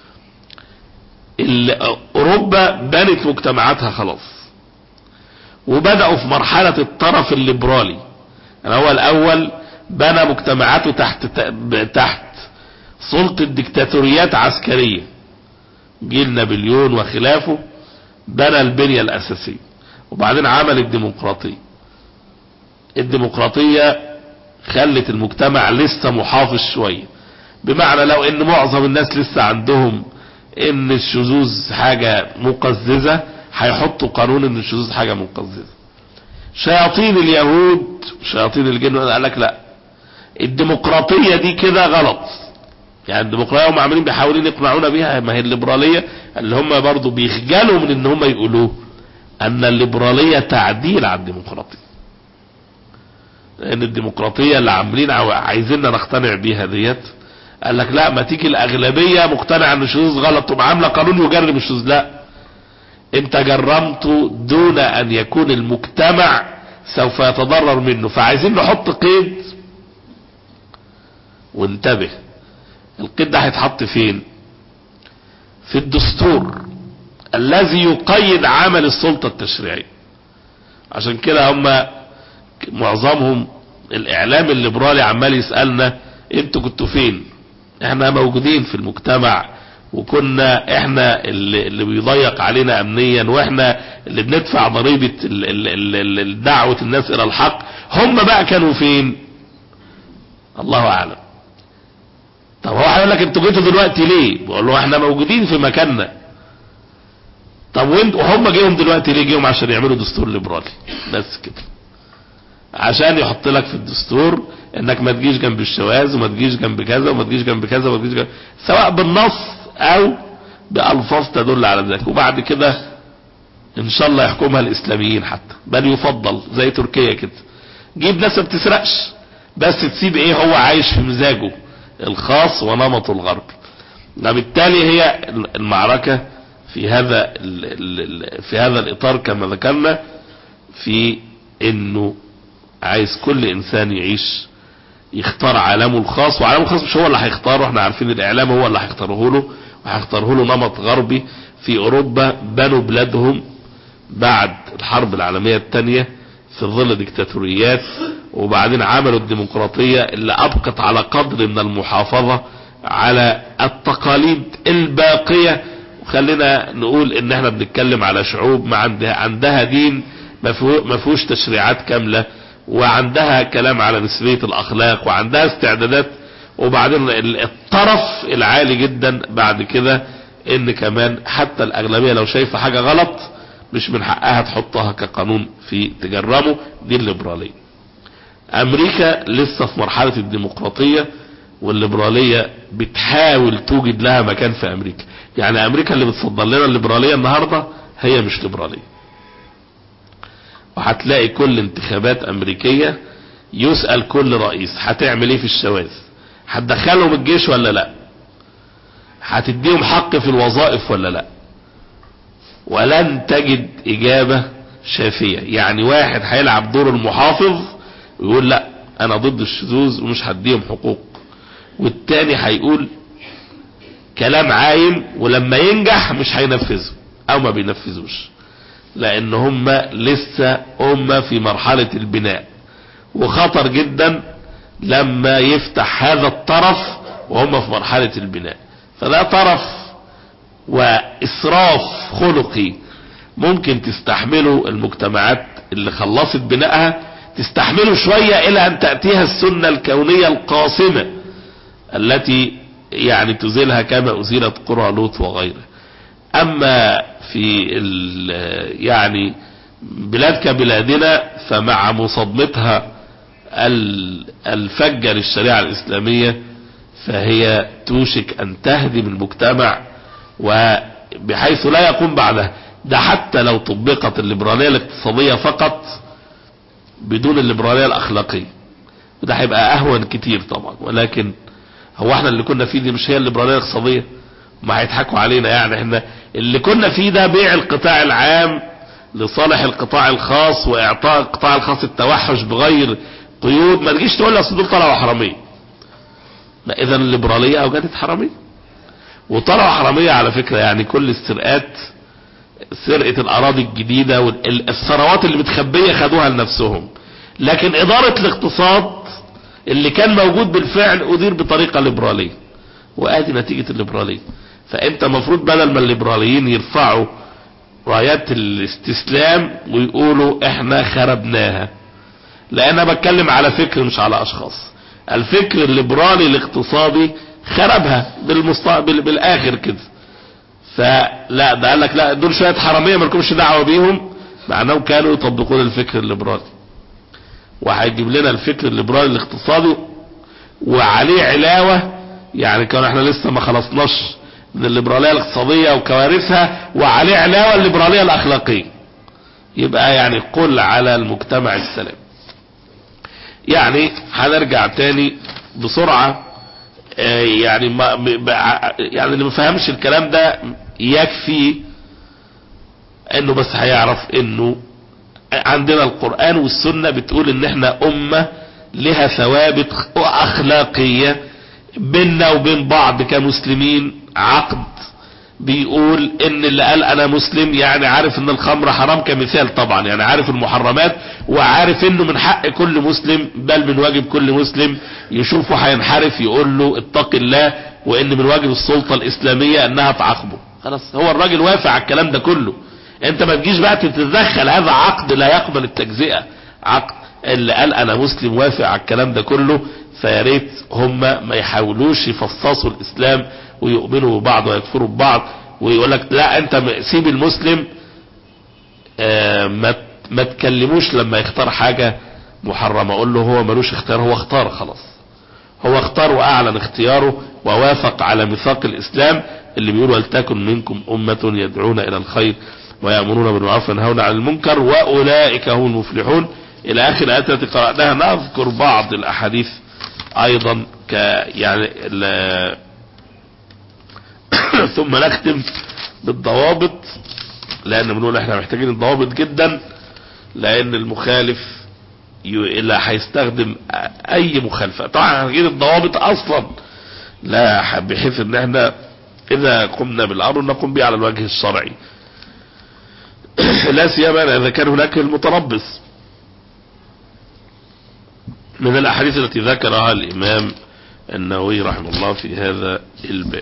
اللي اوروبا بنت مجتمعاتها خلاص وبدأوا في مرحلة الطرف الليبرالي يعني هو الاول بنى مجتمعاته تحت تحت سلطة ديكتاتوريات عسكرية جيل نابليون وخلافه بنى البنية الاساسية وبعدين عمل الديمقراطية الديمقراطية خلت المجتمع لسه محافظ شوية بمعنى لو ان معظم الناس لسه عندهم ان الشذوذ حاجة مقززة هيحطوا قانون ان الشذوذ حاجة مقززة شياطين اليهود شياطين الجن قال لك لا الديمقراطية دي كده غلط يعني الديمقراطية هم عاملين بيحاولين يقنعونا بيها ما هي الليبرالية اللي هم برضو بيخجلوا من ان هم يقولوه ان الليبرالية تعديل على الديمقراطية لان الديمقراطية اللي عاملين عايزيننا نقتنع بيها ديت قال لك لا ما تيجي الاغلبية مقتنعة ان الشذوذ غلط تبقى عاملة قانون يجرم الشذوذ لا انت جرمته دون ان يكون المجتمع سوف يتضرر منه فعايزين نحط قيد وانتبه القيد ده هيتحط فين في الدستور الذي يقيد عمل السلطة التشريعية عشان كده هم معظمهم الاعلام الليبرالي عمال يسألنا انتوا كنتوا فين احنا موجودين في المجتمع وكنا احنا اللي, اللي بيضيق علينا امنيا واحنا اللي بندفع ضريبة دعوة الناس الى الحق هم بقى كانوا فين الله اعلم طب هو هيقول لك انتوا جيتوا دلوقتي ليه بقول له احنا موجودين في مكاننا طب وانت وهم جيهم دلوقتي ليه جيهم عشان يعملوا دستور ليبرالي بس كده عشان يحط لك في الدستور انك ما تجيش جنب الشواذ وما تجيش جنب كذا وما تجيش جنب كذا وما تجيش جنب سواء بالنص او بألفاظ تدل على ذلك وبعد كده ان شاء الله يحكمها الاسلاميين حتى بل يفضل زي تركيا كده جيب ناس ما بتسرقش بس تسيب ايه هو عايش في مزاجه الخاص ونمطه الغربي بالتالي هي المعركة في هذا ال ال في هذا الاطار كما ذكرنا في انه عايز كل انسان يعيش يختار عالمه الخاص وعالمه الخاص مش هو اللي هيختاره احنا عارفين الاعلام هو اللي هيختاره له وهيختاره له نمط غربي في اوروبا بنوا بلادهم بعد الحرب العالمية الثانية في ظل ديكتاتوريات وبعدين عملوا الديمقراطية اللي ابقت على قدر من المحافظة على التقاليد الباقية وخلينا نقول ان احنا بنتكلم على شعوب ما عندها, عندها دين ما فيهوش تشريعات كاملة وعندها كلام على نسبية الاخلاق وعندها استعدادات وبعدين الطرف العالي جدا بعد كده ان كمان حتى الاغلبية لو شايفة حاجة غلط مش من حقها تحطها كقانون في تجرمه دي الليبرالية امريكا لسه في مرحلة الديمقراطية والليبرالية بتحاول توجد لها مكان في امريكا يعني امريكا اللي بتصدر لنا الليبرالية النهاردة هي مش ليبرالية وهتلاقي كل انتخابات امريكية يسأل كل رئيس هتعمل ايه في الشواذ هتدخلهم الجيش ولا لا هتديهم حق في الوظائف ولا لا ولن تجد اجابة شافية يعني واحد هيلعب دور المحافظ ويقول لا انا ضد الشذوذ ومش هديهم حقوق والتاني هيقول كلام عايم ولما ينجح مش هينفذه او ما بينفذوش لان هم لسه هم في مرحلة البناء وخطر جدا لما يفتح هذا الطرف وهم في مرحلة البناء فده طرف واسراف خلقي ممكن تستحمله المجتمعات اللي خلصت بنائها تستحمله شوية الى ان تأتيها السنة الكونية القاصمة التي يعني تزيلها كما ازيلت قرى لوط وغيره اما في يعني بلاد كبلادنا فمع مصادمتها الفجة للشريعة الاسلامية فهي توشك ان تهدم المجتمع وبحيث لا يقوم بعدها ده حتى لو طبقت الليبرالية الاقتصادية فقط بدون الليبرالية الاخلاقية وده هيبقى اهون كتير طبعا ولكن هو احنا اللي كنا فيه دي مش هي الليبرالية الاقتصادية ما هيضحكوا علينا يعني احنا اللي كنا فيه ده بيع القطاع العام لصالح القطاع الخاص واعطاء القطاع الخاص التوحش بغير قيود ما تجيش تقول لي اصل دول طلعوا حراميه لا اذا الليبراليه اوجدت حراميه وطلعوا حراميه على فكره يعني كل السرقات سرقه الاراضي الجديده والثروات اللي متخبيه خدوها لنفسهم لكن اداره الاقتصاد اللي كان موجود بالفعل ادير بطريقه ليبراليه وادي نتيجه الليبراليه فانت المفروض بدل ما الليبراليين يرفعوا رايات الاستسلام ويقولوا احنا خربناها لان انا بتكلم على فكر مش على اشخاص الفكر الليبرالي الاقتصادي خربها بالمستقبل بالاخر كده فلا ده قال لك لا دول شويه حراميه ما لكمش دعوه بيهم مع انهم كانوا يطبقون الفكر الليبرالي وهيجيب لنا الفكر الليبرالي الاقتصادي وعليه علاوه يعني كان احنا لسه ما خلصناش من الليبراليه الاقتصاديه وكوارثها وعليه علاوه الليبراليه الاخلاقيه يبقى يعني قل على المجتمع السلام يعني هنرجع تاني بسرعة اه يعني ما يعني اللي ما فهمش الكلام ده يكفي انه بس هيعرف انه عندنا القرآن والسنة بتقول ان احنا امة لها ثوابت اخلاقية بيننا وبين بعض كمسلمين عقد بيقول ان اللي قال انا مسلم يعني عارف ان الخمر حرام كمثال طبعا يعني عارف المحرمات وعارف انه من حق كل مسلم بل من واجب كل مسلم يشوفه هينحرف يقول له اتق الله وان من واجب السلطة الاسلامية انها تعاقبه خلاص هو الراجل وافق على الكلام ده كله انت ما تجيش بقى تتدخل هذا عقد لا يقبل التجزئة عقد اللي قال انا مسلم وافق على الكلام ده كله فيا ريت هم ما يحاولوش يفصصوا الاسلام ويؤمنوا ببعض ويكفروا ببعض ويقول لك لا انت سيب المسلم آه ما ما تكلموش لما يختار حاجة محرمة اقول له هو ملوش اختيار هو اختار خلاص هو اختار واعلن اختياره ووافق على ميثاق الاسلام اللي بيقول ولتكن منكم امة يدعون الى الخير ويأمرون بالمعروف وينهون عن المنكر واولئك هم المفلحون الى اخر الايات التي قرأناها نذكر بعض الاحاديث ايضا ك يعني ثم نختم بالضوابط لان بنقول احنا محتاجين الضوابط جدا لان المخالف ي- لا هيستخدم اي مخالفة طبعا هنجيب الضوابط اصلا لا ح- بحيث ان احنا اذا قمنا بالامر نقوم به على الوجه الشرعي لا سيما اذا كان هناك المتربص من الاحاديث التي ذكرها الامام النووي رحمه الله في هذا الباب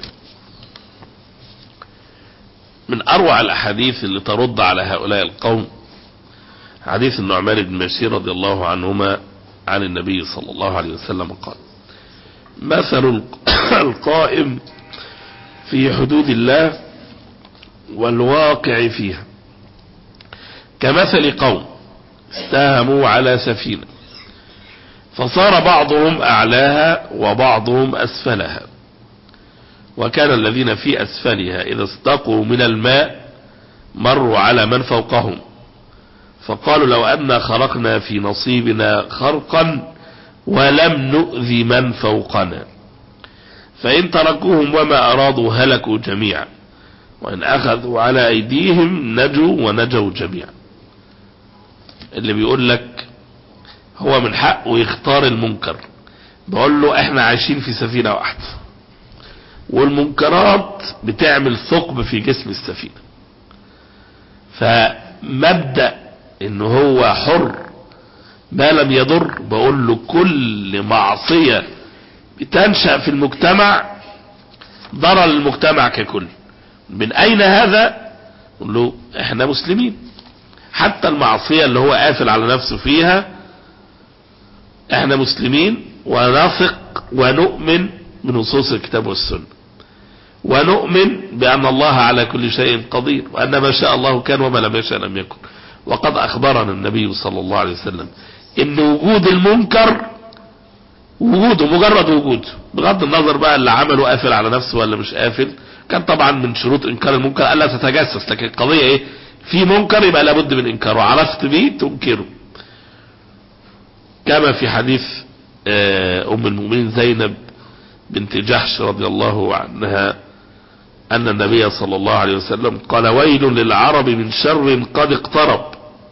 من اروع الاحاديث اللي ترد على هؤلاء القوم حديث النعمان بن بشير رضي الله عنهما عن النبي صلى الله عليه وسلم قال مثل الق- القائم في حدود الله والواقع فيها كمثل قوم استهموا على سفينة فصار بعضهم أعلاها وبعضهم أسفلها وكان الذين في أسفلها إذا استقوا من الماء مروا على من فوقهم فقالوا لو أن خرقنا في نصيبنا خرقا ولم نؤذي من فوقنا فإن تركوهم وما أرادوا هلكوا جميعا وإن أخذوا على أيديهم نجوا ونجوا جميعا اللي بيقول لك هو من حقه يختار المنكر بقول له احنا عايشين في سفينة واحدة والمنكرات بتعمل ثقب في جسم السفينة فمبدأ ان هو حر ما لم يضر بقول له كل معصية بتنشأ في المجتمع ضرر المجتمع ككل من اين هذا قل له احنا مسلمين حتى المعصية اللي هو قافل على نفسه فيها احنا مسلمين ونثق ونؤمن بنصوص الكتاب والسنة ونؤمن بأن الله على كل شيء قدير وأن ما شاء الله كان وما لم يشاء لم يكن وقد أخبرنا النبي صلى الله عليه وسلم إن وجود المنكر وجوده مجرد وجوده بغض النظر بقى اللي عمله قافل على نفسه ولا مش قافل كان طبعا من شروط انكار المنكر الا تتجسس لكن القضية ايه في منكر يبقى لابد من انكاره عرفت بيه تنكره كما في حديث آه، ام المؤمنين زينب بنت جحش رضي الله عنها ان النبي صلى الله عليه وسلم قال ويل للعرب من شر قد اقترب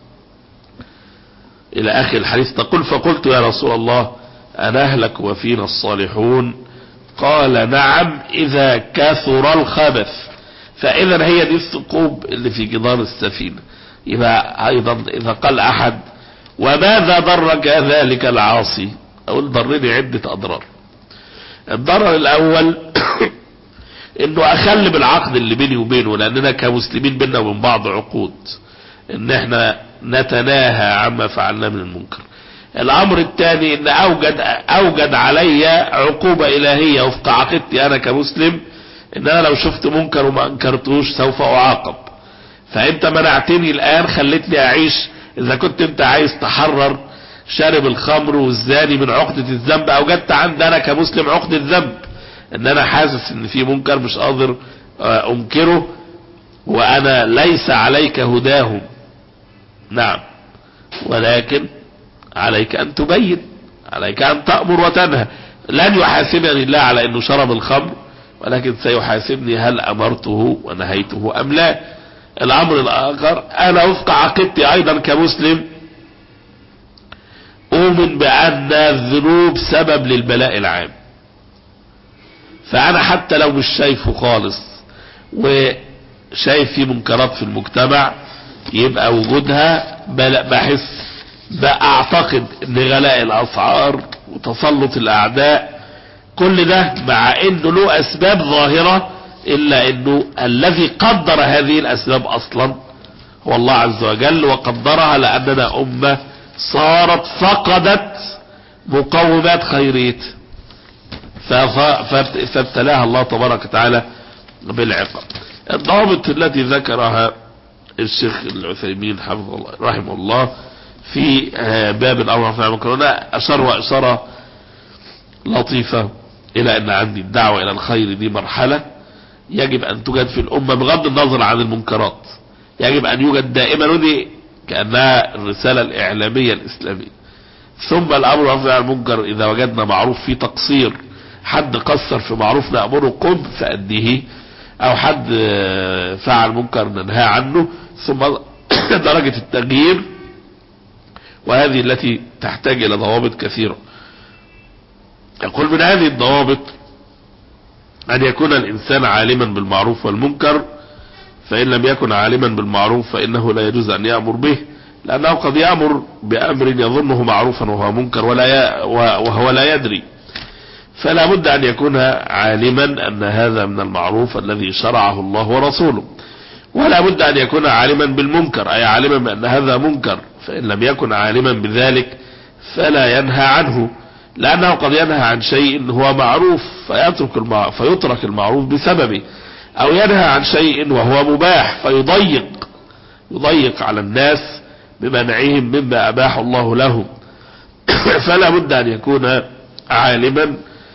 الى اخر الحديث تقول فقلت يا رسول الله أنهلك وفينا الصالحون قال نعم إذا كثر الخبث فإذا هي دي الثقوب اللي في جدار السفينة يبقى أيضا إذا قال أحد وماذا ضرك ذلك العاصي أقول ضرني عدة أضرار الضرر الأول إنه أخل بالعقد اللي بيني وبينه لأننا كمسلمين بينا وبين بعض عقود إن إحنا نتناهى عما فعلنا من المنكر الامر الثاني ان اوجد اوجد علي عقوبة الهية وفق عقيدتي انا كمسلم ان انا لو شفت منكر وما انكرتوش سوف اعاقب فانت منعتني الان خلتني اعيش اذا كنت انت عايز تحرر شارب الخمر والزاني من عقدة الذنب اوجدت عندي انا كمسلم عقدة ذنب ان انا حاسس ان في منكر مش قادر آه، انكره وانا ليس عليك هداهم نعم ولكن عليك ان تبين عليك ان تأمر وتنهى لن يحاسبني الله على انه شرب الخمر ولكن سيحاسبني هل امرته ونهيته ام لا الامر الاخر انا وفق عقيدتي ايضا كمسلم اؤمن بان الذنوب سبب للبلاء العام فانا حتى لو مش شايفه خالص وشايف في منكرات في المجتمع يبقى وجودها بل- بحس باعتقد ان غلاء الاسعار وتسلط الاعداء كل ده مع انه له اسباب ظاهرة الا انه الذي قدر هذه الاسباب اصلا هو الله عز وجل وقدرها لاننا امة صارت فقدت مقومات خيريتها فف- فابت- فابتلاها الله تبارك وتعالى بالعقاب الضوابط التي ذكرها الشيخ العثيمين حفظه الله رحمه الله في آه، باب الامر في المكرونه اشار واشاره لطيفه الى ان عندي الدعوه الى الخير دي مرحله يجب ان توجد في الامه بغض النظر عن المنكرات يجب ان يوجد دائما ودي كانها الرساله الاعلاميه الاسلاميه ثم الامر بالمعروف عن المنكر اذا وجدنا معروف فيه تقصير حد قصر في معروف نامره قم فاديه او حد فعل منكر ننهى عنه ثم درجة التغيير وهذه التي تحتاج الى ضوابط كثيرة يقول من هذه الضوابط ان يكون الانسان عالما بالمعروف والمنكر فان لم يكن عالما بالمعروف فانه لا يجوز ان يأمر به لانه قد يأمر بامر يظنه معروفا وهو منكر ولا ي... وهو لا يدري فلا بد ان يكون عالما ان هذا من المعروف الذي شرعه الله ورسوله ولا بد ان يكون عالما بالمنكر اي عالما بان هذا منكر فان لم يكن عالما بذلك فلا ينهى عنه لانه قد ينهى عن شيء هو معروف فيترك المعروف فيترك المعروف بسببه او ينهى عن شيء وهو مباح فيضيق يضيق على الناس بمنعهم مما اباح الله لهم فلا بد ان يكون عالما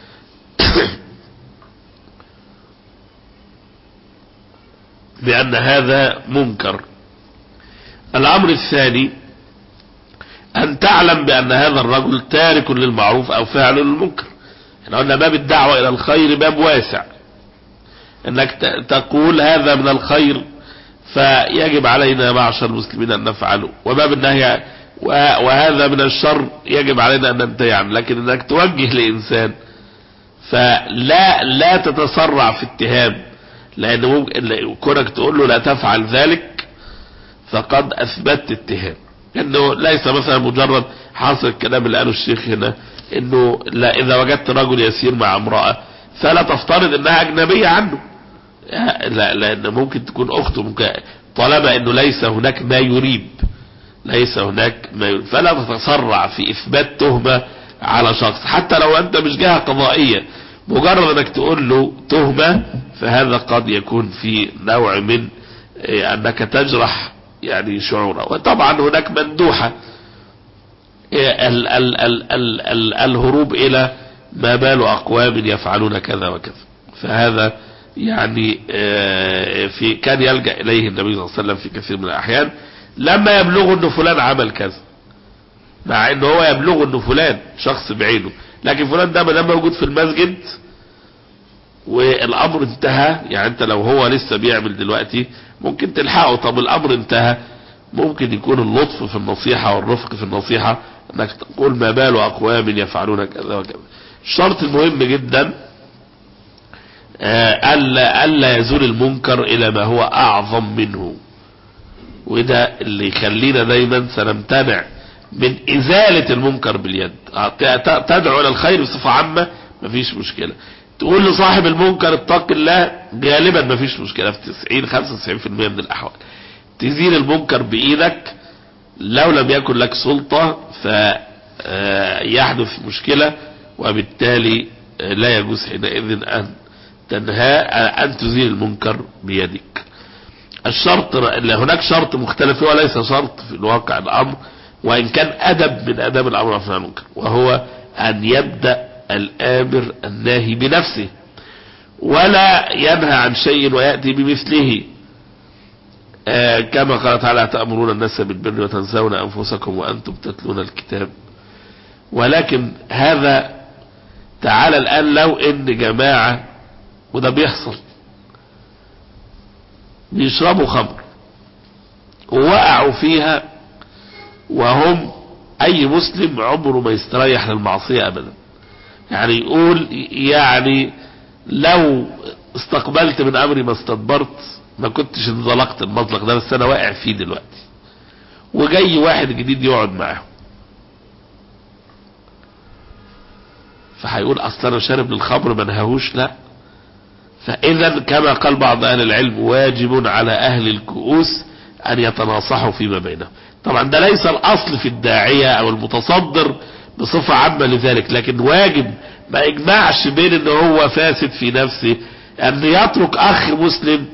بأن هذا منكر الأمر الثاني أن تعلم بأن هذا الرجل تارك للمعروف أو فاعل للمنكر احنا قلنا باب الدعوة إلى الخير باب واسع انك تقول هذا من الخير فيجب علينا معشر المسلمين أن نفعله وباب النهي وهذا من الشر يجب علينا أن ننتهي عنه لكن انك توجه لإنسان فلا لا تتسرع في اتهام لان ممكن كونك تقول له لا تفعل ذلك فقد اثبتت اتهام انه ليس مثلا مجرد حاصل الكلام اللي قاله الشيخ هنا انه لا اذا وجدت رجل يسير مع امرأة فلا تفترض انها اجنبية عنه لا لان ممكن تكون اخته ممكن طالما انه ليس هناك ما يريب ليس هناك ما يريب فلا تتسرع في اثبات تهمة على شخص حتى لو انت مش جهة قضائية مجرد انك تقول له تهمة فهذا قد يكون في نوع من انك تجرح يعني شعوره وطبعا هناك مندوحة ال ال ال ال ال الهروب الى ما بال اقوام يفعلون كذا وكذا فهذا يعني في كان يلجأ اليه النبي صلى الله عليه وسلم في كثير من الاحيان لما يبلغ انه فلان عمل كذا مع انه هو يبلغ انه فلان شخص بعينه لكن فلان ده ما موجود في المسجد والامر انتهى يعني انت لو هو لسه بيعمل دلوقتي ممكن تلحقه طب الامر انتهى ممكن يكون اللطف في النصيحة والرفق في النصيحة انك تقول ما بال اقوام يفعلون كذا وكذا الشرط المهم جدا الا الا يزول المنكر الى ما هو اعظم منه وده اللي يخلينا دايما سنمتنع من ازالة المنكر باليد تدعو الى الخير بصفة عامة مفيش مشكلة تقول لصاحب المنكر اتق الله غالبا مفيش مشكلة في 90 95% من الاحوال تزيل المنكر بايدك لو لم يكن لك سلطة فيحدث مشكلة وبالتالي لا يجوز حينئذ ان تنهى ان تزيل المنكر بيدك الشرط هناك شرط مختلف وليس شرط في الواقع الامر وان كان ادب من اداب الامر والنهي المنكر وهو ان يبدأ الامر الناهي بنفسه ولا ينهى عن شيء ويأتي بمثله آه كما قال تعالى تأمرون الناس بالبر وتنسون أنفسكم وأنتم تتلون الكتاب ولكن هذا تعالى الآن لو إن جماعة وده بيحصل بيشربوا خمر ووقعوا فيها وهم أي مسلم عمره ما يستريح للمعصية أبدا يعني يقول يعني لو استقبلت من أمري ما استدبرت ما كنتش انزلقت المطلق ده بس انا واقع فيه دلوقتي وجاي واحد جديد يقعد معاه فهيقول اصل انا شارب للخمر ما نهاهوش لا فاذا كما قال بعض اهل العلم واجب على اهل الكؤوس ان يتناصحوا فيما بينهم طبعا ده ليس الاصل في الداعية او المتصدر بصفة عامة لذلك لكن واجب ما يجمعش بين ان هو فاسد في نفسه ان يترك اخ مسلم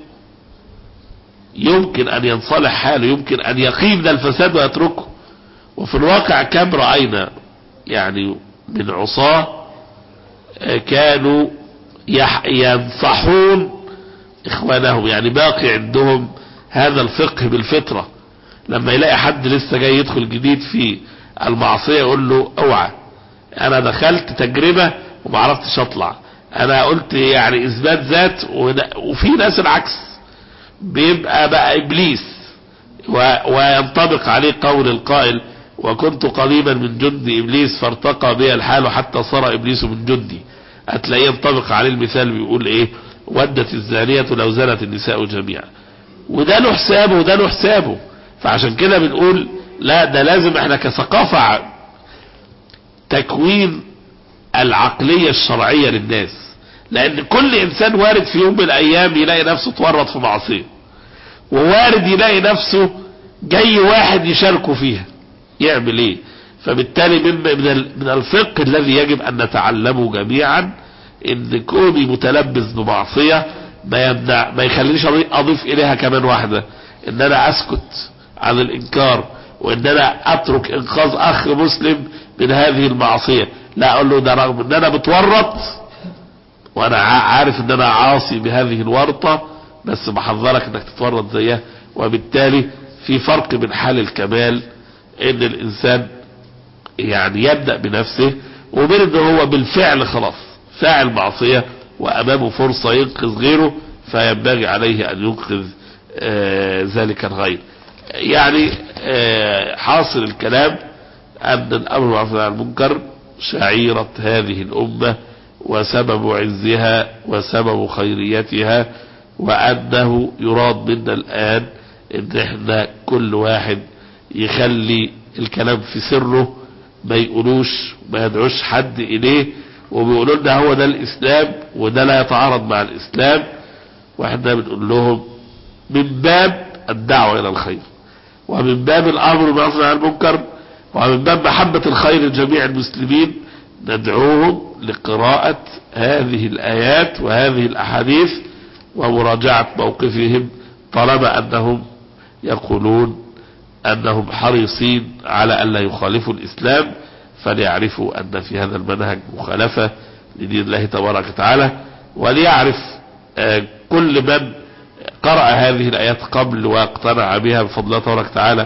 يمكن ان ينصلح حاله يمكن ان يقيم ذا الفساد ويتركه وفي الواقع كم رأينا يعني من عصاة كانوا ينصحون اخوانهم يعني باقي عندهم هذا الفقه بالفطرة لما يلاقي حد لسه جاي يدخل جديد في المعصية يقول له اوعى انا دخلت تجربة وما عرفتش اطلع انا قلت يعني اثبات ذات وده- وفي ناس العكس بيبقى بقى ابليس و- وينطبق عليه قول القائل وكنت قريبا من جند ابليس فارتقى بي الحال حتى صار ابليس من جندي هتلاقيه ينطبق عليه المثال بيقول ايه ودت الزانية لو زنت النساء جميعا وده له حسابه وده له حسابه فعشان كده بنقول لا ده لازم احنا كثقافة ع- تكوين العقلية الشرعية للناس لان كل انسان وارد في يوم من الايام يلاقي نفسه اتورط في معصية ووارد يلاقي نفسه جاي واحد يشاركه فيها يعمل ايه فبالتالي من من ال- من الفقه الذي يجب ان نتعلمه جميعا ان كوني متلبس بمعصية ما يمنع ما يخلينيش أضي- اضيف اليها كمان واحدة ان انا اسكت عن الانكار وان انا اترك انقاذ اخ مسلم من هذه المعصية لا اقول له ده رغم ان انا بتورط وانا ع- عارف ان انا عاصي بهذه الورطة بس بحذرك انك تتورط زيها وبالتالي في فرق بين حال الكمال ان الانسان يعني يبدأ بنفسه وبين ان هو بالفعل خلاص فاعل معصية وامامه فرصة ينقذ غيره فينبغي عليه ان ينقذ آه ذلك الغير يعني آه حاصل الكلام ان الامر بالمعروف والنهي عن المنكر شعيرة هذه الامة وسبب عزها وسبب خيريتها وانه يراد منا الان ان احنا كل واحد يخلي الكلام في سره ما يقولوش ما يدعوش حد اليه وبيقولوا لنا هو ده الاسلام وده لا يتعارض مع الاسلام واحنا بنقول لهم من باب الدعوة الى الخير ومن باب الامر بالمعروف والنهي عن المنكر ومن باب محبة الخير لجميع المسلمين ندعوهم لقراءة هذه الآيات وهذه الأحاديث ومراجعة موقفهم طالما أنهم يقولون أنهم حريصين على أن لا يخالفوا الإسلام فليعرفوا أن في هذا المنهج مخالفة لدين الله تبارك وتعالى وليعرف آه، كل من قرأ هذه الآيات قبل واقتنع بها بفضل الله تبارك وتعالى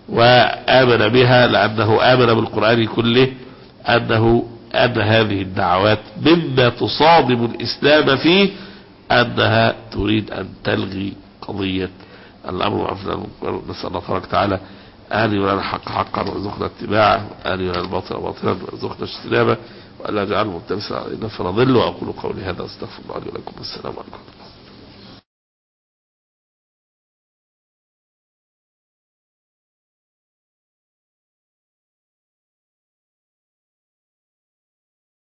وآمن بها لأنه آمن بالقرآن كله أنه أن هذه الدعوات مما تصادم الإسلام فيه أنها تريد أن تلغي قضية الأمر بالمعروف والنهي عن المنكر نسأل الله تبارك وتعالى أن يرى الحق حقا وارزقنا اتباعه وأن يرى الباطل باطلا وارزقنا اجتنابه وأن لا يجعله ملتبسا علينا فنضل وأقول قولي هذا أستغفر الله لي ولكم والسلام عليكم